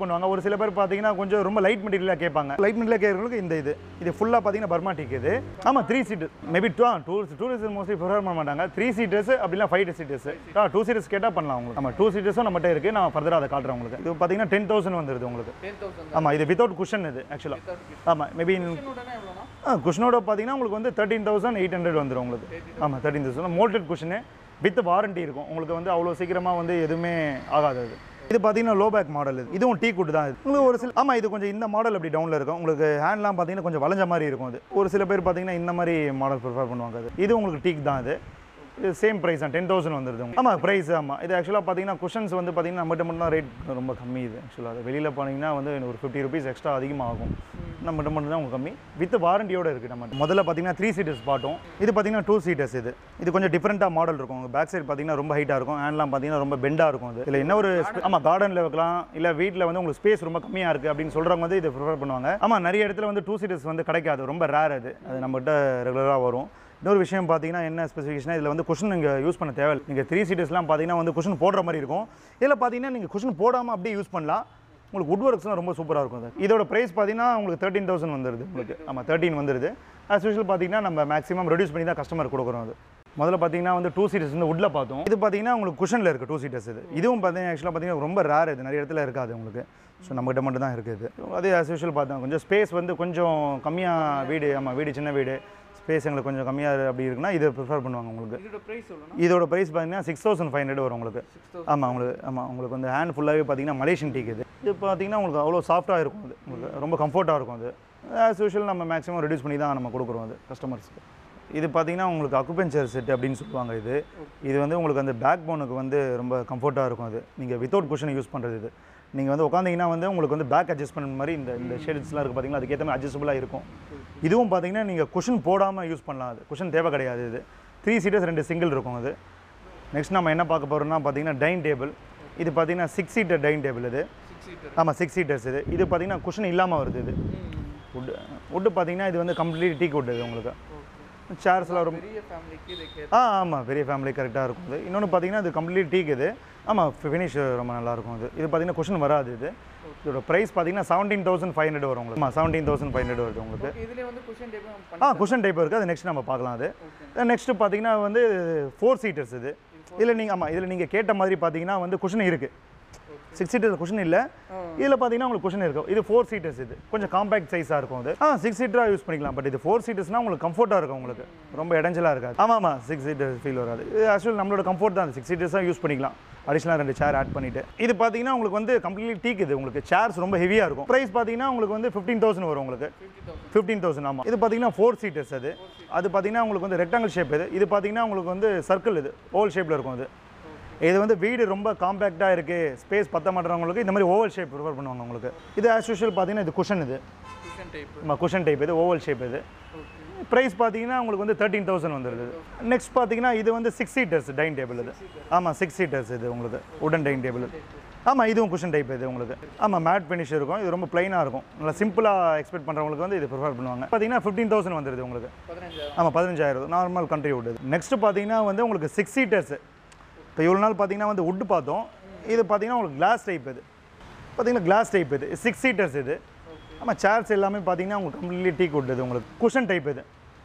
பண்ணுவாங்க ஒரு சில பேர் பார்த்தீங்கன்னா கொஞ்சம் ரொம்ப லைட் மெட்டீரியலாக கேட்பாங்க லைட் மெட்டீரியலாக கேட்கறவங்களுக்கு இந்த இது இது ஃபுல்லாக பார்த்தீங்கன்னா பர்மா டீக் இது ஆமாம் three seat maybe two tourist tourist mostly prefer பண்ண மாட்டாங்க த்ரீ சீட்டர்ஸ் அப்படின்னா ஃபைவ் சீட்டர்ஸ் ஆ டூ சீட்டர்ஸ் கேட்டால் பண்ணலாம் உங்களுக்கு ஆமாம் டூ சீட்டர்ஸும் நம்மகிட்ட இருக்குது நான் ஃபர்தராக அதை காட்டுறேன் உங்களுக்கு இது பார்த்தீங்கன்னா டென் தௌசண்ட் வந்துருது உங்களுக்கு டென் தௌசண்ட் ஆமாம் இது வித்தவுட் குஷன் இது ஆக்சுவலாக ஆமாம் மேபி உடனே எவ்வளோண்ணா ஆ குஷனோட பார்த்தீங்கன்னா உங்களுக்கு வந்து தேர்ட்டீன் தௌசண்ட் எயிட் ஹண்ட்ரட் வந்துடும் உங்களுக்கு ஆமாம் thirteen thousand moulded cushion with warranty இருக்கும் உங்களுக்கு வந்து அவ்வளோ சீக்கிரமாக வந்து எதுவுமே ஆகாது அது இது பார்த்தீங்கன்னா லோ பேக் மாடல் இது இதுவும் டீ குட் தான் இது உங்களுக்கு ஒரு சில ஆமாம் இது கொஞ்சம் இந்த மாடல் அப்படி டவுனில் இருக்கும் உங்களுக்கு ஹேண்ட்லாம் பார்த்தீங்கன்னா கொஞ்சம் வளைஞ்ச மாதிரி இருக்கும் அது ஒரு சில பேர் பார்த்தீங்கன்னா இந்த மாதிரி மாடல் ப்ரிஃபர் பண்ணுவாங்க அது இது உங்களுக்கு டீக் தான் இது இது சேம் ப்ரைஸ் தான் டென் தௌசண்ட் வந்துருது உங்களுக்கு. ஆமாம் ப்ரைஸ் ஆமாம் இது ஆக்சுவலாக பார்த்தீங்கன்னா குஷன்ஸ் வந்து பார்த்தீங்கன்னா நம்மகிட்ட மட்டும் தான் ரேட் ரொம்ப கம்மி இது ஆக்சுவலாக அது வெளியில் போனீங்கன்னா வந்து ஒரு ஃபிஃப்டி ருபீஸ் எக்ஸ்ட்ரா அதிகமாக ஆகும் நம்மகிட்ட மட்டும் தான் உங்களுக்கு கம்மி வித் வாரண்டியோட இருக்குது நம்ம முதல்ல பார்த்தீங்கன்னா த்ரீ சீட்டர்ஸ் பாட்டும் இது பார்த்தீங்கன்னா டூ சீட்டர்ஸ் இது இது கொஞ்சம் டிஃப்ரெண்ட்டாக மாடல் இருக்கும் உங்கள் பேக் சைடு பார்த்தீங்கன்னா ரொம்ப ஹைட்டாக இருக்கும் ஹேண்ட்லாம் பார்த்தீங்கன்னா ரொம்ப பெண்டாக இருக்கும் அது இல்லை என்ன ஒரு ஆமாம் கார்டனில் வைக்கலாம் இல்லை வீட்டில் வந்து உங்களுக்கு ஸ்பேஸ் ரொம்ப கம்மியாக இருக்குது அப்படின்னு சொல்கிறவங்க வந்து இதை ப்ரிஃபர் பண்ணுவாங்க ஆமாம் நிறைய இடத்துல வந்து டூ சீட்டர்ஸ் வந்து கிடைக்காது ரொம்ப ரேர் அது அது நம்மகிட்ட ரெகுலராக வரும் இன்னொரு விஷயம் பார்த்தீங்கன்னா என்ன ஸ்பெசிஃபிகேஷன் இதில் வந்து குஷன் நீங்கள் யூஸ் பண்ண தேவையில்லை நீங்கள் த்ரீ சீட்டர்ஸ்லாம் பார்த்தீங்கன்னா வந்து குஷன் போடுற மாதிரி இருக்கும் இதில் பார்த்தீங்கன்னா நீங்கள் குஷன் போடாமல் அப்படியே யூஸ் பண்ணலாம் உங்களுக்கு வுட் ஒர்க்ஸ்லாம் ரொம்ப சூப்பராக இருக்கும் அது இதோட ப்ரைஸ் பார்த்தீங்கன்னா உங்களுக்கு தேர்ட்டீன் தௌசண்ட் வந்துருது உங்களுக்கு ஆமாம் தேர்ட்டின் வந்துருது ஆஸ் யூஷுவல் பார்த்தீங்கன்னா நம்ம மேக்ஸிமம் ரெடியூஸ் பண்ணி தான் கஸ்டமர் கொடுக்குறோம் அது முதல்ல பார்த்தீங்கன்னா வந்து டூ சீட்டர்ஸ் வந்து உட்ல பார்த்தோம் இது பார்த்தீங்கன்னா உங்களுக்கு குஷனில் இருக்குது டூ சீட்டர்ஸ் இது இதுவும் பார்த்தீங்கன்னா ஆக்சுவலாக பார்த்தீங்கன்னா ரொம்ப ரேர் இது நிறைய இடத்துல இருக்காது உங்களுக்கு ஸோ நம்மகிட்ட மட்டும் தான் இருக்குது அதே ஆஸ் யூஷுவல் பார்த்தோம் கொஞ்சம் ஸ்பேஸ் வந்து கொஞ்சம் கம்மியாக வீடு ஆமாம் வீடு சின்ன வீடு ஸ்பேஸ் எங்களுக்கு கொஞ்சம் கம்மியாக அப்படி இருக்குன்னா இதை ப்ரிஃபர் பண்ணுவாங்க உங்களுக்கு இதோட ப்ரைஸ் எவ்வளோண்ணா இதோட ப்ரைஸ் பார்த்தீங்கன்னா சிக்ஸ் தௌசண்ட் ஃபைவ் ஹண்ட்ரட் வரும் உங்களுக்கு ஆமாம் உங்களுக்கு ஆமாம் உங்களுக்கு வந்து ஹேண்ட் ஃபுல்லாகவே பார்த்தீங்கன்னா மலேசியன் டீக் இது இது பார்த்தீங்கன்னா உங்களுக்கு அவ்வளோ சாஃப்ட்டாக இருக்கும் அது உங்களுக்கு ரொம்ப கம்ஃபர்ட்டாக இருக்கும் அது ஆஸ் யூஷுவல் நம்ம மேக்ஸிமம் ரெடியூஸ் பண்ணி தான் நம்ம கொடுக்குறோம் அது கஸ்டமர்ஸ்க்கு இது பார்த்தீங்கன்னா உங்களுக்கு அக்குபெஞ்சர் செட் அப்படின்னு சொல்லுவாங்க இது இது வந்து உங்களுக்கு அந்த பேக் போனுக்கு வந்து ரொம்ப கம்ஃபர்ட்டாக இருக்கும் அது நீங்கள் வித்தவுட் குஷன் யூஸ் பண்ணுறது இது நீங்கள் வந்து உட்காந்தீங்கன்னா வந்து உங்களுக்கு வந்து பேக் அட்ஜஸ்ட் பண்ண மாதிரி இந்த இந்த ஷேட்ஸ்லாம் இருக்குது பார்த்தீங்களா அதுக்கேற்ற மாதிரி அட்ஜஸ்டபுளாக இருக்கும் இதுவும் பார்த்தீங்கன்னா நீங்கள் குஷன் போடாமல் யூஸ் பண்ணலாம் அது குஷன் தேவை கிடையாது இது த்ரீ சீட்டர்ஸ் ரெண்டு சிங்கிள் இருக்கும் அது நெக்ஸ்ட் நம்ம என்ன பார்க்க போகிறோம்னா பார்த்தீங்கன்னா டைன் டேபிள் இது பார்த்தீங்கன்னா சிக்ஸ் சீட்டர் டைன் டேபிள் இது சிக்ஸ் சீட்டர் ஆமாம் சிக்ஸ் சீட்டர்ஸ் இது இது பார்த்தீங்கன்னா குஷன் இல்லாமல் வருது இது வுட்டு வுட்டு பார்த்தீங்கன்னா இது வந்து கம்ப்ளீட் டீ வுட் இது உங்களுக்கு சேர்ஸ்லாம் ரொம்ப பெரிய ஃபேமிலிக்கு இது கே ஆ ஆமாம் பெரிய ஃபேமிலி கரெக்டாக இருக்கும் இது இன்னொன்று பார்த்தீங்கன்னா இது கம்ப்ளீட் டீக் இது ஆமாம் ஃபினிஷ் ரொம்ப நல்லா இருக்கும் இது இது பார்த்தீங்கன்னா கொஷின் வராது இது இதோட ப்ரைஸ் பார்த்தீங்கன்னா செவன்டீன் தௌசண்ட் ஃபைவ் ஹண்ட்ரட் வரும் உங்களுக்கு ஆமாம் செவன்டீன் தௌசண்ட் ஃபைவ் ஹண்ட்ரட் வருது உங்களுக்கு இதுலேயே வந்து குஷன் டைப் ஆ பண்ணி குஷன் டைப் இருக்குது அது நெக்ஸ்ட் நம்ம பார்க்கலாம் அது நெக்ஸ்ட்டு பார்த்தீங்கன்னா வந்து ஃபோர் சீட்டர்ஸ் இது இதில் நீங்கள் ஆமாம் இதில் நீங்கள் கேட்ட மாதிரி பார்த்தீங்கன்னா வந்து குஷன் இருக்குது சிக்ஸ் சீட்டர் குஷன் இல்லை இதில் பார்த்தீங்கன்னா உங்களுக்கு குஷன் இருக்கும் இது ஃபோர் சீட்டர்ஸ் இது கொஞ்சம் காம்பேக்ட் சைஸாக இருக்கும் அது ஆ சிக்ஸ் சீட்டராக யூஸ் பண்ணிக்கலாம் பட் இது ஃபோர் சீட்டர்ஸ்னால் உங்களுக்கு கம்ஃபர்ட்டாக இருக்கும் உங்களுக்கு ரொம்ப இடைஞ்சலாக இருக்காது ஆமாம் ஆமாம் சிக்ஸ் சீட்டர் ஃபீல் வராது இது ஆக்சுவல் நம்மளோட கம்ஃபர்ட் தான் சிக்ஸ் சீட்டர்ஸாக யூஸ் பண்ணிக்கலாம் அடிஷனலாக ரெண்டு சேர் ஆட் பண்ணிட்டு இது பார்த்தீங்கன்னா உங்களுக்கு வந்து கம்ப்ளீட்லி டீக் இது உங்களுக்கு சேர்ஸ் ரொம்ப ஹெவியாக இருக்கும் ப்ரைஸ் பார்த்தீங்கன்னா உங்களுக்கு வந்து ஃபிஃப்டீன் தௌசண்ட் வரும் உங்களுக்கு ஃபிஃப்டீன் தௌசண்ட் ஆமாம் இது பார்த்தீங்கன்னா ஃபோர் சீட்டர்ஸ் அது அது பார்த்தீங்கன்னா உங்களுக்கு வந்து ரெக்டாங்கிள் ஷேப் இது இது பார்த்தீங்கன்னா உங்களுக்கு வந்து சர்க்கிள் இது ஓவல் ஷேப்பில் இருக்கும் இது இது வந்து வீடு ரொம்ப காம்பேக்டாக இருக்குது ஸ்பேஸ் பத்த மாட்டேறவங்களுக்கு இந்த மாதிரி ஓவல் ஷேப் ப்ரிஃபர் பண்ணுவாங்க உங்களுக்கு இது ஆஸ் யூஷுவல் பார்த்தீங்கன்னா இது குஷன் இது குஷன் டைப் நம்ம குஷன் டைப் இது ஓவல் ஷேப் இது ப்ரைஸ் பார்த்தீங்கன்னா உங்களுக்கு வந்து தேர்ட்டீன் தௌசண்ட் வந்துருது நெக்ஸ்ட் பார்த்தீங்கன்னா இது வந்து சிக்ஸ் சீட்டர்ஸ் டைன் டேபிள் இது ஆமாம் சிக்ஸ் சீட்டர்ஸ் இது உங்களுக்கு உடன் டைன் டேபிள் ஆமாம் இதுவும் குஷன் டைப் இது உங்களுக்கு ஆமாம் மேட் ஃபினிஷ் இருக்கும் இது ரொம்ப ப்ளைனாக இருக்கும் நல்லா சிம்பிளாக எக்ஸ்பெக்ட் பண்ணுறவங்களுக்கு வந்து இது ப்ரிஃபர் பண்ணுவாங்க பார்த்தீங்கன்னா ஃபிஃப்டீன் தௌசண்ட் வந்துருது உங்களுக்கு பதினஞ்சாயிரம் ஆமாம் பதினஞ்சாயிரம் நார்மல் கண்ட்ரி வுட் நெக்ஸ்ட் பார்த்தீங்கன்னா வந்து உங்களுக்கு சிக்ஸ் சீட்டர்ஸ் இப்போ இவ்வளோ நாள் பார்த்தீங்கன்னா வந்து வுட் பார்த்தோம் இது பார்த்தீங்கன்னா உங்களுக்கு கிளாஸ் டைப் இது பார்த்தீங்கன்னா கிளாஸ் டைப் இது சிக்ஸ் சீட்டர்ஸ் இது ஆமாம் சேர்ஸ் எல்லாமே பார்த்தீங்கன்னா உங்களுக்கு கம்ப்ளீட்லி டீ குட் இது உங்களுக்கு குஷன் டைப் இது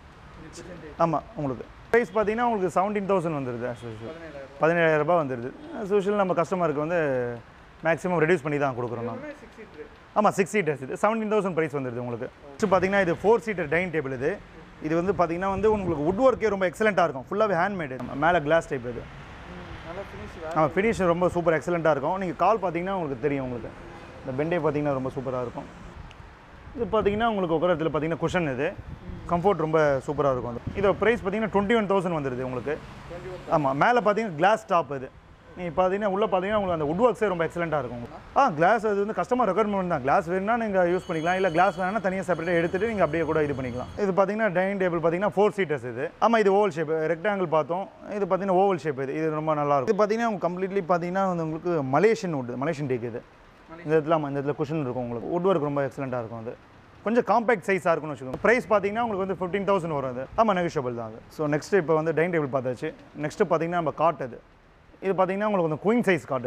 ஆமாம் உங்களுக்கு ப்ரைஸ் பார்த்தீங்கன்னா உங்களுக்கு செவன்டீன் தௌசண்ட் வந்துடுது as usual. பதினேழாயிரம் ரூபாய் வந்துடுது as usual நம்ம கஸ்டமருக்கு வந்து மேக்ஸிமம் ரெடியூஸ் பண்ணி தான் கொடுக்குறோம் நம்ம சிக்ஸ் சீட்டர் ஆமாம் சிக்ஸ் சீட்டர்ஸ் இது செவன்டீன் தௌசண்ட் ப்ரைஸ் வந்துடுது உங்களுக்கு நெக்ஸ்ட் பார்த்தீங்கன்னா இது ஃபோர் சீட்டர் டைனிங் டேபிள் இது இது வந்து பார்த்தீங்கன்னா வந்து உங்களுக்கு வுட் ஒர்க்கே ரொம்ப எக்ஸலண்ட்டாக இருக்கும் ஃபுல்லாகவே ஹேண்ட்மேடு மேலே கிளாஸ் டைப் இது நல்லா ஃபினிஷ் ஆமாம் ஃபினிஷ் ரொம்ப சூப்பர் எக்ஸலண்ட்டாக இருக்கும் நீங்கள் கால் பார்த்தீங்கன்னா உங்களுக்கு தெரியும் உங்களுக்கு இந்த பெண்டே பார்த்தீங்கன்னா ரொம்ப சூப்பராக இருக்கும் இது பார்த்தீங்கன்னா உங்களுக்கு உட்காரத்தில் பார்த்தீங்கன்னா குஷன் இது கம்ஃபர்ட் ரொம்ப சூப்பராக இருக்கும் அது இதோட ப்ரைஸ் பார்த்தீங்கன்னா டுவெண்ட்டி ஒன் தௌசண்ட் வந்துடுது உங்களுக்கு ஆமாம் மேலே பார்த்தீங்கன்னா கிளாஸ் டாப் இது நீங்கள் பார்த்தீங்கன்னா உள்ளே பார்த்தீங்கன்னா உங்களுக்கு அந்த வுட் ஒர்க்ஸே ரொம்ப எக்ஸலண்ட்டாக இருக்கும் உங்களுக்கு. ஆ கிளாஸ் அது வந்து கஸ்டமர் ரெக்குவயர்மெண்ட் தான் கிளாஸ் வேணும்னா நீங்கள் யூஸ் பண்ணிக்கலாம் இல்லை கிளாஸ் வேணா தனியாக செப்பரேட்டாக எடுத்துட்டு நீங்கள் அப்படியே கூட இது பண்ணிக்கலாம் இது பார்த்தீங்கன்னா டைனிங் டேபிள் பார்த்தீங்கன்னா ஃபோர் சீட்டர்ஸ் இது ஆமாம் இது ஓவல் ஷேப் ரெக்டாங்கிள் பார்த்தோம் இது பார்த்தீங்கன்னா ஓவல் ஷேப் இது இது ரொம்ப நல்லா இருக்கும் இது பார்த்தீங்கன்னா கம்ப்ளீட்லி பார்த்தீங்கன்னா வந்து உங்களுக்கு மலேசியன் வுட் மலேசியன் டேக் இது இந்த இடத்துல ஆமாம் இந்த இடத்துல குஷன் இருக்கும் உங்களுக்கு வுட் ஒர்க் ரொம்ப எக்ஸலண்ட்டாக இருக்கும் அது கொஞ்சம் காம்பேக்ட் சைஸாக இருக்கும்னு வச்சுக்கோங்க ப்ரைஸ் பார்த்தீங்கன்னா உங்களுக்கு வந்து ஃபிஃப்டீன் தௌசண்ட் வரும் அது ஆமாம் நெகோஷியபிள் தான் அது ஸோ நெக்ஸ்ட் இப்போ வந்து டைனிங் டேபிள் பார்த்தாச்சு நெக்ஸ்ட்டு பார்த்தீங்கன்னா நம்ம காட் அது இது பார்த்தீங்கன்னா உங்களுக்கு வந்து குயின் சைஸ் காட் இது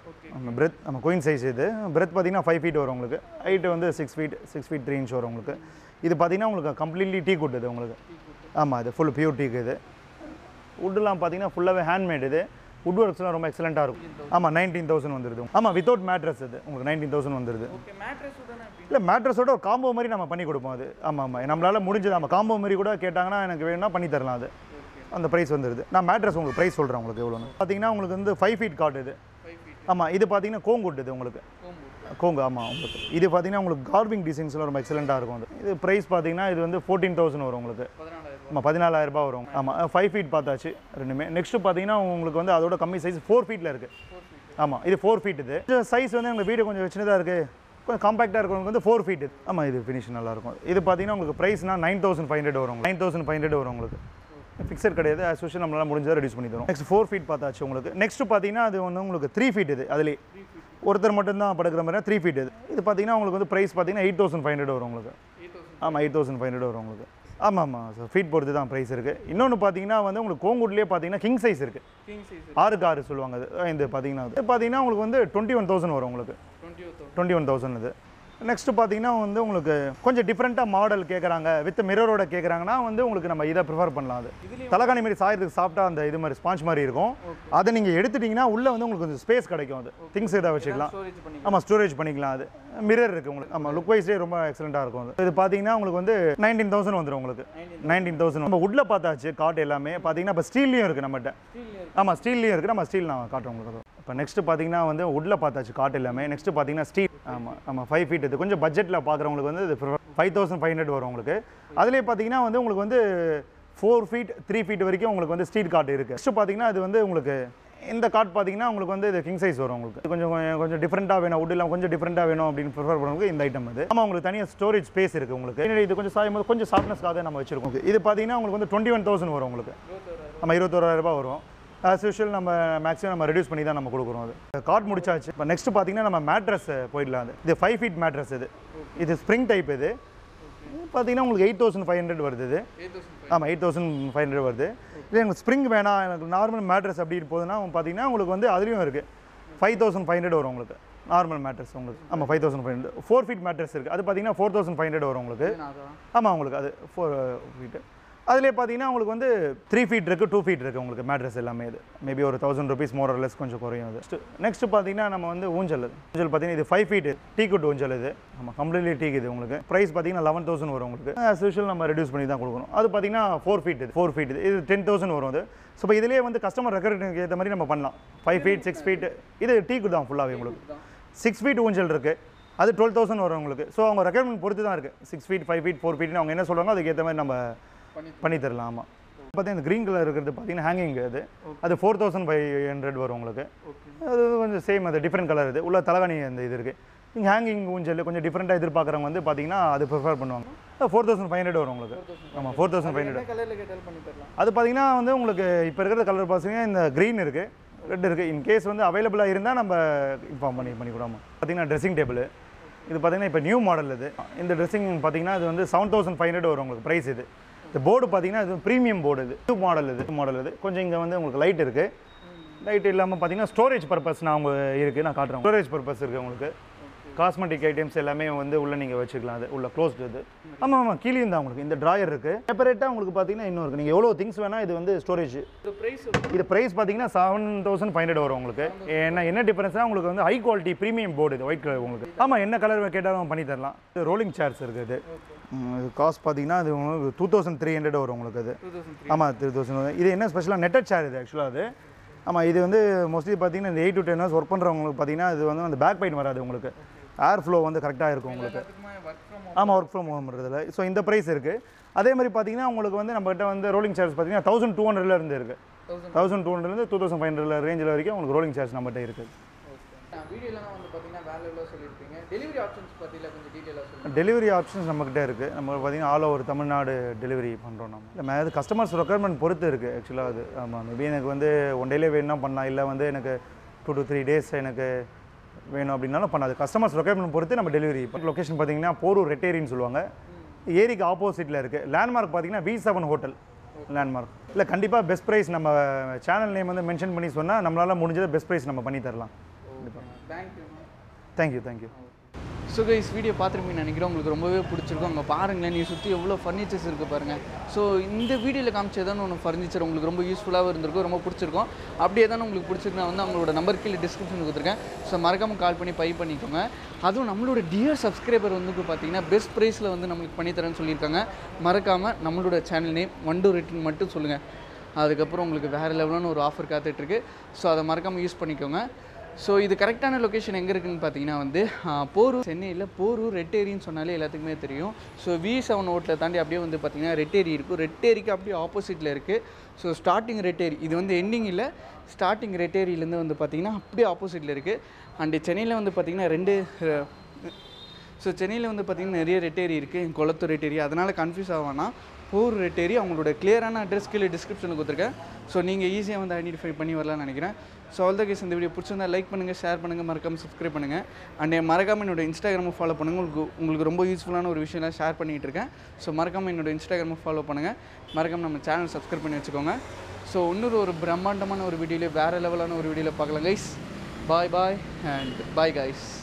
நம்ம பிரெத் நம்ம குயின் சைஸ் இது பிரெத் பார்த்தீங்கன்னா ஃபைவ் ஃபீட் வரும் உங்களுக்கு ஹைட்டு வந்து six feet six feet three inch வரும் உங்களுக்கு இது பார்த்தீங்கன்னா உங்களுக்கு கம்ப்ளீட்லி டீ குட் இது உங்களுக்கு ஆமாம் இது ஃபுல் பியூர் டீக்கு இது வுட்லாம் பார்த்தீங்கன்னா ஃபுல்லாகவே ஹேண்ட்மேட் இது வுட் ஒர்க்ஸ்லாம் ரொம்ப எக்ஸலண்ட்டாக இருக்கும் ஆமாம் நைன்டீன் தௌசண்ட் வந்துருது ஆமாம் வித்தவுட் மேட்ரஸ் இது உங்களுக்கு நைன்டீன் தௌசண்ட் வந்துருது ஓகே மேட்ரஸ் உடனே எப்படி இல்லை மேட்ரஸோட ஒரு காம்போ மாதிரி நம்ம பண்ணி கொடுப்போம் அது ஆமாம் ஆமாம் நம்மளால் முடிஞ்சது நம்ம காம்போ மாதிரி கூட கேட்டாங்கன்னா எனக்கு வேணும்னா பண்ணி தரலாம் அது அந்த ப்ரைஸ் வந்துருது நான் மேட்ரஸ் உங்களுக்கு ப்ரைஸ் சொல்கிறேன் உங்களுக்கு எவ்வளோன்னு பார்த்தீங்கன்னா உங்களுக்கு வந்து ஃபைவ் ஃபீட் காட் இது ஃபைவ் ஃபீட் ஆமாம் இது பார்த்தீங்கன்னா கோங்குட் இது உங்களுக்கு கோம்பு கோங்கு ஆமாம் உங்களுக்கு இது பார்த்தீங்கன்னா உங்களுக்கு கார்விங் டிசைன்ஸ்லாம் ரொம்ப எக்ஸலண்ட்டாக இருக்கும் அது இது ப்ரைஸ் பார்த்தீங்கன்னா இது வந்து ஃபோர்டீன் தௌசண்ட் வரும் உங்களுக்கு பதினாலாயிரம் ஆமாம் பதினாலாயிரம் ரூபாய் வரும் ஆமாம் ஃபைவ் ஃபீட் பார்த்தாச்சு ரெண்டுமே நெக்ஸ்ட்டு பார்த்தீங்கன்னா உங்களுக்கு வந்து அதோட கம்மி சைஸ் ஃபோர் ஃபீட்டில் இருக்குது ஃபோர் ஃபீட் ஆமாம் இது ஃபோர் ஃபீட் இது சைஸ் வந்து எங்கள் வீடு கொஞ்சம் சின்னதாக இருக்குது கொஞ்சம் காம்பாக்டாக இருக்கிறவங்க வந்து ஃபோர் ஃபீட் ஆமாம் இது ஃபினிஷ் நல்லாயிருக்கும் இது பார்த்தீங்கன்னா உங்களுக்கு ப்ரைஸ்னா நைன் தௌசண்ட் ஃபைவ் ஹண்ட்ரட் வரும் நைன் தௌசண்ட் ஃபைவ் ஹண்ட்ரட் வரும் உங்களுக்கு ஃபிக்ஸட் கிடையாது ஆஸ் யூஷுவல் நம்மளால முடிஞ்சதை ரெடியூஸ் பண்ணி தரும் நெக்ஸ்ட் ஃபோர் ஃபீட் பார்த்தாச்சு உங்களுக்கு நெக்ஸ்ட் பார்த்தீங்கன்னா அது வந்து உங்களுக்கு த்ரீ ஃபீட் இது அதுலேயே ஒருத்தர் மட்டும்தான் படுக்கிற மாதிரி த்ரீ ஃபீட் இது இது பார்த்தீங்கன்னா உங்களுக்கு வந்து ப்ரைஸ் பார்த்தீங்கன்னா எயிட் தௌசண்ட் ஃபைவ் ஹண்ட்ரட் வரும் உங்களுக்கு எயிட் தௌசண்ட் ஆமாம் எயிட் தௌசண்ட் ஃபைவ் ஹண்ட்ரட் வரும் உங்களுக்கு ஆமாம் ஆமாம் சார் ஃபீட் பொறுத்து தான் ப்ரைஸ் இருக்குது இன்னொன்று பார்த்தீங்கன்னா வந்து உங்களுக்கு கோங்குட்லேயே பார்த்தீங்கன்னா கிங் சைஸ் இருக்குது கிங் சைஸ் ஆறுக்கு ஆறு சொல்லுவாங்க அது இந்த பார்த்தீங்கன்னா இது பார்த்தீங்கன்னா உங்களுக்கு வந்து டுவெண்ட்டி ஒன் தௌசண்ட் வரும் உங்களுக்கு twenty oh thousand twenty one thousand இது நெக்ஸ்ட் பார்த்தீங்கன்னா வந்து உங்களுக்கு கொஞ்சம் டிஃப்ரெண்ட்டாக மாடல் கேட்குறாங்க வித் மிரரோட கேட்குறாங்கன்னா வந்து உங்களுக்கு நம்ம இதை ப்ரிஃபர் பண்ணலாம் அது இதுலேயும் தலகாணி மாதிரி சாயத்துக்கு சாப்பிட்டா அந்த இது மாதிரி ஸ்பாஞ்ச் மாதிரி இருக்கும் அதை நீங்கள் எடுத்துட்டிங்கன்னா உள்ளே வந்து உங்களுக்கு கொஞ்சம் ஸ்பேஸ் கிடைக்கும் அது திங்ஸ் இதை வச்சுக்கலாம் ஸ்டோரேஜ் பண்ணி ஆமாம் ஸ்டோரேஜ் பண்ணிக்கலாம் அது மிரர் இருக்குது உங்களுக்கு ஆமாம் லுக் வைஸே ரொம்ப எக்ஸலண்ட்டாக இருக்கும் அது இது பார்த்தீங்கன்னா உங்களுக்கு வந்து நைன்டீன் தௌசண்ட் வந்துடும் உங்களுக்கு நைன்டீன் தௌசண்ட் நம்ம உட்ல பார்த்தாச்சு காட் எல்லாமே பார்த்தீங்கன்னா இப்போ ஸ்டீல்லையும் இருக்குது நம்மகிட்ட ஸ்டீல் ஆமாம் ஸ்டீல்லையும் இருக்குது நம்ம ஸ்டீல் நான் காட்டுறோம் உங்களுக்கு இப்போ நெக்ஸ்ட் பார்த்தீங்கன்னா வந்து உட்ல பார்த்தாச்சு காட் எல்லாமே நெக்ஸ்ட் பார்த்தீங்கன்னா ஸ்டீல் ஆமாம் ஆமாம் ஃபைவ் ஃபீட் இது கொஞ்சம் பட்ஜெட்டில் பார்க்குறவங்களுக்கு வந்து இது ஃபைவ் தௌசண்ட் ஃபைவ் ஹண்ட்ரட் வரும் உங்களுக்கு அதுலேயே பார்த்தீங்கன்னா வந்து உங்களுக்கு வந்து ஃபோர் ஃபீட் த்ரீ ஃபீட் வரைக்கும் உங்களுக்கு வந்து ஸ்டீல் காட் இருக்குது நெக்ஸ்ட் பார்த்தீங்கன்னா அது வந்து உங்களுக்கு இந்த காட் பார்த்தீங்கன்னா உங்களுக்கு வந்து இது கிங் சைஸ் வரும் உங்களுக்கு இது கொஞ்சம் கொஞ்சம் கொஞ்சம் டிஃப்ரெண்ட்டாக வேணும் wood எல்லாம் கொஞ்சம் டிஃப்ரெண்ட்டாக வேணும் அப்படின்னு ப்ரிஃபர் பண்ணுறவங்களுக்கு இந்த ஐட்டம் இது ஆமாம் உங்களுக்கு தனியாக ஸ்டோரேஜ் ஸ்பேஸ் இருக்குது உங்களுக்கு பின்னாடி இது கொஞ்சம் சாயும் போது கொஞ்சம் சாஃப்ட்னஸ்க்காக நம்ம வச்சிருக்கோம் இது பார்த்தீங்கன்னா உங்களுக்கு வந்து டுவெண்ட்டி ஒன் தௌசண்ட் வரும் உங்களுக்கு நம்ம இருபத்தோராயிரம் ரூபாய் வரும் ஆஸ் யூஷுவல் நம்ம மேக்ஸிமம் நம்ம ரெடியூஸ் பண்ணி தான் நம்ம கொடுக்குறோம் அது கார்ட் முடிச்சாச்சு இப்போ நெக்ஸ்ட் பார்த்தீங்கன்னா நம்ம மேட்ரஸ் போயிடலாம் அது இது ஃபைவ் ஃபீட் மேட்ரஸ் இது இது ஸ்ப்ரிங் டைப் இது பார்த்தீங்கன்னா உங்களுக்கு எயிட் தௌசண்ட் ஃபைவ் ஹண்ட்ரட் வருது இது எயிட் தௌசண்ட் ஆமாம் எயிட் தௌசண்ட் ஃபைவ் ஹண்ட்ரட் வருது இல்லை எனக்கு ஸ்ப்ரிங் வேணாம் எனக்கு நார்மல் மேட்ரஸ் அப்படி போகுதுன்னா பார்த்தீங்கன்னா உங்களுக்கு வந்து அதுலேயும் இருக்குது ஃபைவ் தௌசண்ட் ஃபைவ் ஹண்ட்ரட் வரும் உங்களுக்கு நார்மல் மேட்ரஸ் உங்களுக்கு ஆமாம் five thousand five hundred four feet mattress இருக்குது அது பார்த்தீங்கன்னா ஃபோர் தௌசண்ட் ஃபைவ் ஹண்ட்ரட் வரும் உங்களுக்கு அதான் ஆமாம் உங்களுக்கு அது ஃபோர் ஃபீட்டு அதிலே பார்த்தீங்கன்னா உங்களுக்கு வந்து த்ரீ ஃபீட் இருக்குது டூ ஃபீட் இருக்குது உங்களுக்கு மேட்ரஸ் எல்லாமே இது மேபி ஒரு தௌசண்ட் ருபீஸ் மோர் லெஸ் கொஞ்சம் குறையும் அது நெக்ஸ்ட் பார்த்தீங்கன்னா நம்ம வந்து ஊஞ்சல் இது. ஊஞ்சல் பார்த்தீங்கன்னா இது ஃபைவ் ஃபீட் டீ குட் ஊஞ்சல் இது ஆமாம் கம்ப்ளீட்லி டீ இது உங்களுக்கு ப்ரைஸ் பார்த்தீங்கன்னா லெவன் தௌசண்ட் வரும் உங்களுக்கு ஆஸ் யூஷுவல் நம்ம ரெடியூஸ் பண்ணி தான் கொடுக்கணும் அது பார்த்தீங்கன்னா ஃபோர் ஃபீட் இது ஃபோர் ஃபீட் இது இது டென் தௌசண்ட் வரும் அது ஸோ இப்போ இதிலே வந்து கஸ்டமர் ரெக்கமெண்டேஷனுக்கு ஏற்ற மாதிரி நம்ம பண்ணலாம் ஃபைவ் ஃபீட் சிக்ஸ் ஃபீட் இது டீ குட் தான் ஃபுல்லாகவே உங்களுக்கு சிக்ஸ் ஃபீட் ஊஞ்சல் இருக்குது அது டுவெல் தௌசண்ட் வரும் உங்களுக்கு ஸோ அவங்க ரெக்கமெண்ட் பொறுத்து தான் இருக்குது six feet five feet four ஃபீட்னு அவங்க என்ன சொல்கிறாங்க அதுக்கு ஏற்ற மாதிரி நம்ம பண்ணி பண்ணி தரலாம் ஆமாம் பார்த்தீங்கன்னா இந்த க்ரீன் கலர் இருக்கிறது பார்த்தீங்கன்னா ஹேங்கிங் அது அது ஃபோர் தௌசண்ட் ஃபைவ் ஹண்ட்ரட் வரும் உங்களுக்கு ஓகே அது கொஞ்சம் சேம் அது டிஃப்ரெண்ட் கலர் இது உள்ள தலகாணி அந்த இது இருக்குது இங்கே ஹேங்கிங் ஊஞ்சல் கொஞ்சம் டிஃப்ரெண்ட்டாக எதிர்பார்க்குறவங்க வந்து பார்த்தீங்கன்னா அது ப்ரிஃபர் பண்ணுவாங்க ஃபோர் தௌசண்ட் ஃபைவ் ஹண்ட்ரட் வரும் உங்களுக்கு ஆமாம் ஃபோர் தௌசண்ட் ஃபைவ் ஹண்ட்ரட் என்ன கலரில் கேட்டாலும் பண்ணி தரலாம் அது பார்த்தீங்கன்னா வந்து உங்களுக்கு இப்போ இருக்கிற கலர் பார்த்தீங்கன்னா இந்த க்ரீன் இருக்குது ரெட் இருக்குது இன் கேஸ் வந்து அவைலபிளாக இருந்தால் நம்ம இன்ஃபார்ம் பண்ணி பண்ணி கொடுமா பார்த்தீங்கன்னா ட்ரெஸ்ஸிங் டேபிள் இது பார்த்தீங்கன்னா இப்போ நியூ மாடல் இது இந்த ட்ரெஸ்ஸிங் பார்த்தீங்கன்னா இது வந்து செவன் தௌசண்ட் ஃபைவ் ஹண்ட்ரட் வரும் உங்களுக்கு ப்ரைஸ் இது இந்த போர்டு பார்த்தீங்கன்னா இது ப்ரீமியம் போர்டு இது நியூ மாடல் இது மாடல் இது கொஞ்சம் இங்கே வந்து உங்களுக்கு லைட் இருக்குது லைட் இல்லாமல் பார்த்தீங்கன்னா ஸ்டோரேஜ் பர்பஸ் நான் உங்க இருக்குது நான் காட்டுறேன் ஸ்டோரேஜ் பர்பஸ் இருக்குது உங்களுக்கு காஸ்மெட்டிக் ஐட்டம்ஸ் எல்லாமே வந்து உள்ள நீங்கள் வச்சுக்கலாம் அது உள்ள க்ளோஸ்டு இது ஆமாம் ஆமாம் கீழே தான் உங்களுக்கு இந்த ட்ராயர் இருக்குது செப்பரேட்டாக உங்களுக்கு பார்த்தீங்கன்னா இன்னும் இருக்குது நீங்கள் எவ்வளோ திங்ஸ் வேணால் இது வந்து ஸ்டோரேஜ் இது ப்ரைஸ் இது ப்ரைஸ் பார்த்தீங்கன்னா செவன் தௌசண்ட் ஃபைவ் ஹண்ட்ரட் வரும் உங்களுக்கு ஏன்னா என்ன டிஃபரன்ஸ்னா உங்களுக்கு வந்து ஹை குவாலிட்டி ப்ரீமியம் போர்டு இது ஒயிட் கலர் உங்களுக்கு ஆமாம் என்ன கலர் கேட்டாலும் பண்ணி தரலாம் இது ரோலிங் சேர்ஸ் இருக்குது இது ம், இது காஸ்ட் பார்த்தீங்கன்னா அது உங்களுக்கு டூ தௌசண்ட் த்ரீ ஹண்ட்ரட் வரும் உங்களுக்கு அது டூ தௌசண்ட் த்ரீ ஆமாம் த்ரீ தௌசண்ட் இது என்ன ஸ்பெஷலாக நெட்டட் சேர் இது ஆக்சுவலாக அது ஆமாம் இது வந்து மோஸ்ட்லி பார்த்தீங்கன்னா இந்த eight to ten hours work பண்ணுறவங்களுக்கு பார்த்தீங்கன்னா இது வந்து அந்த பேக் பெயின் வராது உங்களுக்கு ஏர் ஃப்ளோ வந்து கரெக்டாக இருக்கும் உங்களுக்கு எல்லாத்துக்குமே ஒர்க் ஃப்ரம் ஆமாம் ஒர்க் ஃப்ரம் ஹோம் இருக்கிறதுல ஸோ இந்த ப்ரைஸ் இருக்குது அதே மாதிரி பார்த்தீங்கன்னா உங்களுக்கு வந்து நம்மகிட்ட வந்து ரோலிங் சார்ஜ் பார்த்தீங்கன்னா தௌசண்ட் டூ ஹண்ட்ரட்ல இருந்து இருக்குது தௌசண்ட் தௌசண்ட் டூ ஹண்ட்ரட்லேருந்து டூ தௌசண்ட் ஃபைவ் ஹண்ட்ரட் ரேஞ்சில் வரைக்கும் உங்களுக்கு ரோலிங் சார்ஜ் நம்மகிட்ட இருக்குது ஓகே வீடியோலாம் வந்து பார்த்தீங்கன்னா வேலை எவ்வளோ சொல்லியிருப்பீங்க டெலிவரி ஆப்ஷன்ஸ் பற்றியில் கொஞ்சம் டீட்டெயிலாக சொல்லுங்கள் டெலிவரி ஆப்ஷன்ஸ் நம்மக்கிட்ட இருக்குது நம்ம பார்த்தீங்கன்னா ஆல் ஓவர் தமிழ்நாடு டெலிவரி பண்ணுறோம் நம்ம இல்லை அது கஸ்டமர்ஸ் ரெக்குயர்மெண்ட் பொறுத்து இருக்குது ஆக்சுவலாக அது ஆமாம் மேபி எனக்கு வந்து ஒன் டேலே வேணும்னா பண்ணலாம் இல்லை வந்து எனக்கு டூ டு த்ரீ டேஸ் எனக்கு வேணும் அப்படின்னாலும் பண்ணாது கஸ்டமர்ஸ் ரெக்குயர்மெண்ட் பொறுத்து நம்ம டெலிவரி லொக்கேஷன் பார்த்தீங்கன்னா போரூர் ரெட்டேரின்னு சொல்லுவாங்க ஏரிக்கு ஆப்போசிட்டில் இருக்குது லேண்ட்மார்க் பார்த்தீங்கன்னா வி செவன் ஹோட்டல் லேண்ட்மார்க் இல்லை கண்டிப்பாக பெஸ்ட் ப்ரைஸ் நம்ம சேனல் நேம் வந்து மென்ஷன் பண்ணி சொன்னால் நம்மளால் முடிஞ்சதை பெஸ்ட் ப்ரைஸ் நம்ம பண்ணி தரலாம் கண்டிப்பாக thank you thank you thank you so guys video பார்த்துருப்பீங்கன்னு நினைக்கிறேன் உங்களுக்கு ரொம்பவே பிடிச்சிருக்கும் அங்கே பாருங்களேன் நீ சுற்றி எவ்வளோ ஃபர்னிச்சர்ஸ் இருக்குது பாருங்கள் ஸோ இந்த வீடியோவில் காமிச்சதான ஒன்று ஃபர்னிச்சர் உங்களுக்கு ரொம்ப யூஸ்ஃபுல்லாகவும் இருந்திருக்கும் ரொம்ப பிடிச்சிருக்கும் அப்படியே தானே உங்களுக்கு பிடிச்சிருக்கு நான் வந்து அவங்களோட நம்பர் கீழே டிஸ்கிரிப்ஷன் கொடுத்துருக்கேன் ஸோ மறக்காமல் கால் பண்ணி பை பண்ணிக்கோங்க அதுவும் நம்மளோட டியர் சப்ஸ்கிரைபர் வந்து பார்த்தீங்கன்னா பெஸ்ட் ப்ரைஸில் வந்து நம்மளுக்கு பண்ணித்தரேன்னு சொல்லியிருக்காங்க மறக்காமல் நம்மளோட channel name one two written மட்டும் சொல்லுங்கள் அதுக்கப்புறம் உங்களுக்கு வேறு லெவலான ஒரு ஆஃபர் காத்துட்ருக்கு ஸோ அதை மறக்காமல் யூஸ் பண்ணிக்கோங்க ஸோ இது கரெக்டான லொக்கேஷன் எங்கே இருக்குன்னு பார்த்தீங்கன்னா வந்து ஆ, போரூர் சென்னையில் போரூர் ரெட்டேரின்னு சொன்னாலே எல்லாத்துக்குமே தெரியும் ஸோ வி செவன் ஓட்டில் தாண்டி அப்படியே வந்து பார்த்தீங்கன்னா ரெட்டேரி இருக்கும் ரெட்டேரிக்கு அப்படியே ஆப்போசிட்டில் இருக்குது ஸோ ஸ்டார்டிங் ரெட்டேரி இது வந்து எண்டிங் இல்லை ஸ்டார்டிங் ரெட்டேரியிலேருந்து வந்து பார்த்தீங்கன்னா அப்படியே ஆப்போசிட்டில் இருக்குது அண்டு சென்னையில் வந்து பார்த்தீங்கன்னா ரெண்டு ஸோ சென்னையில் வந்து பார்த்திங்கன்னா நிறைய ரெட்டேரி இருக்குது குளத்தூர் ரெட்டேரி அதனால் கன்ஃபியூஸ் ஆவானா போர் ரெட்டேரி அவங்களோட கிளியரான அட்ரஸ் கீழே டிஸ்கிரிப்ஷனில் கொடுத்துருக்கேன் ஸோ நீங்கள் ஈஸியாக வந்து ஐடென்டிஃபை பண்ணி வரலாம்னு நினைக்கிறேன் ஸோ ஆல் த கேஸ் இந்த வீடியோ பிடிச்சிருந்தா லைக் பண்ணுங்கள் ஷேர் பண்ணுங்கள் மறக்காமல் சப்ஸ்கிரைப் பண்ணுங்கள் அண்ட் மறக்காமல் என்னோட இன்ஸ்டாகிராமை ஃபாலோ பண்ணுங்கள் உங்களுக்கு உங்களுக்கு ரொம்ப யூஸ்ஃபுல்லான ஒரு விஷயம்லாம் ஷேர் பண்ணிகிட்டு இருக்கேன் ஸோ மறக்காமல் என்னோட இன்ஸ்டாகிராமை ஃபாலோ பண்ணுங்கள் மறக்காமல் நம்ம சேனல் சப்ஸ்கிரைப் பண்ணி வச்சுக்கோங்க ஸோ இன்னொரு ஒரு பிரம்மாண்டமான ஒரு வீடியோவில் வேறு லெவலான ஒரு வீடியோவில் பார்க்கலாம் guys bye bye and bye guys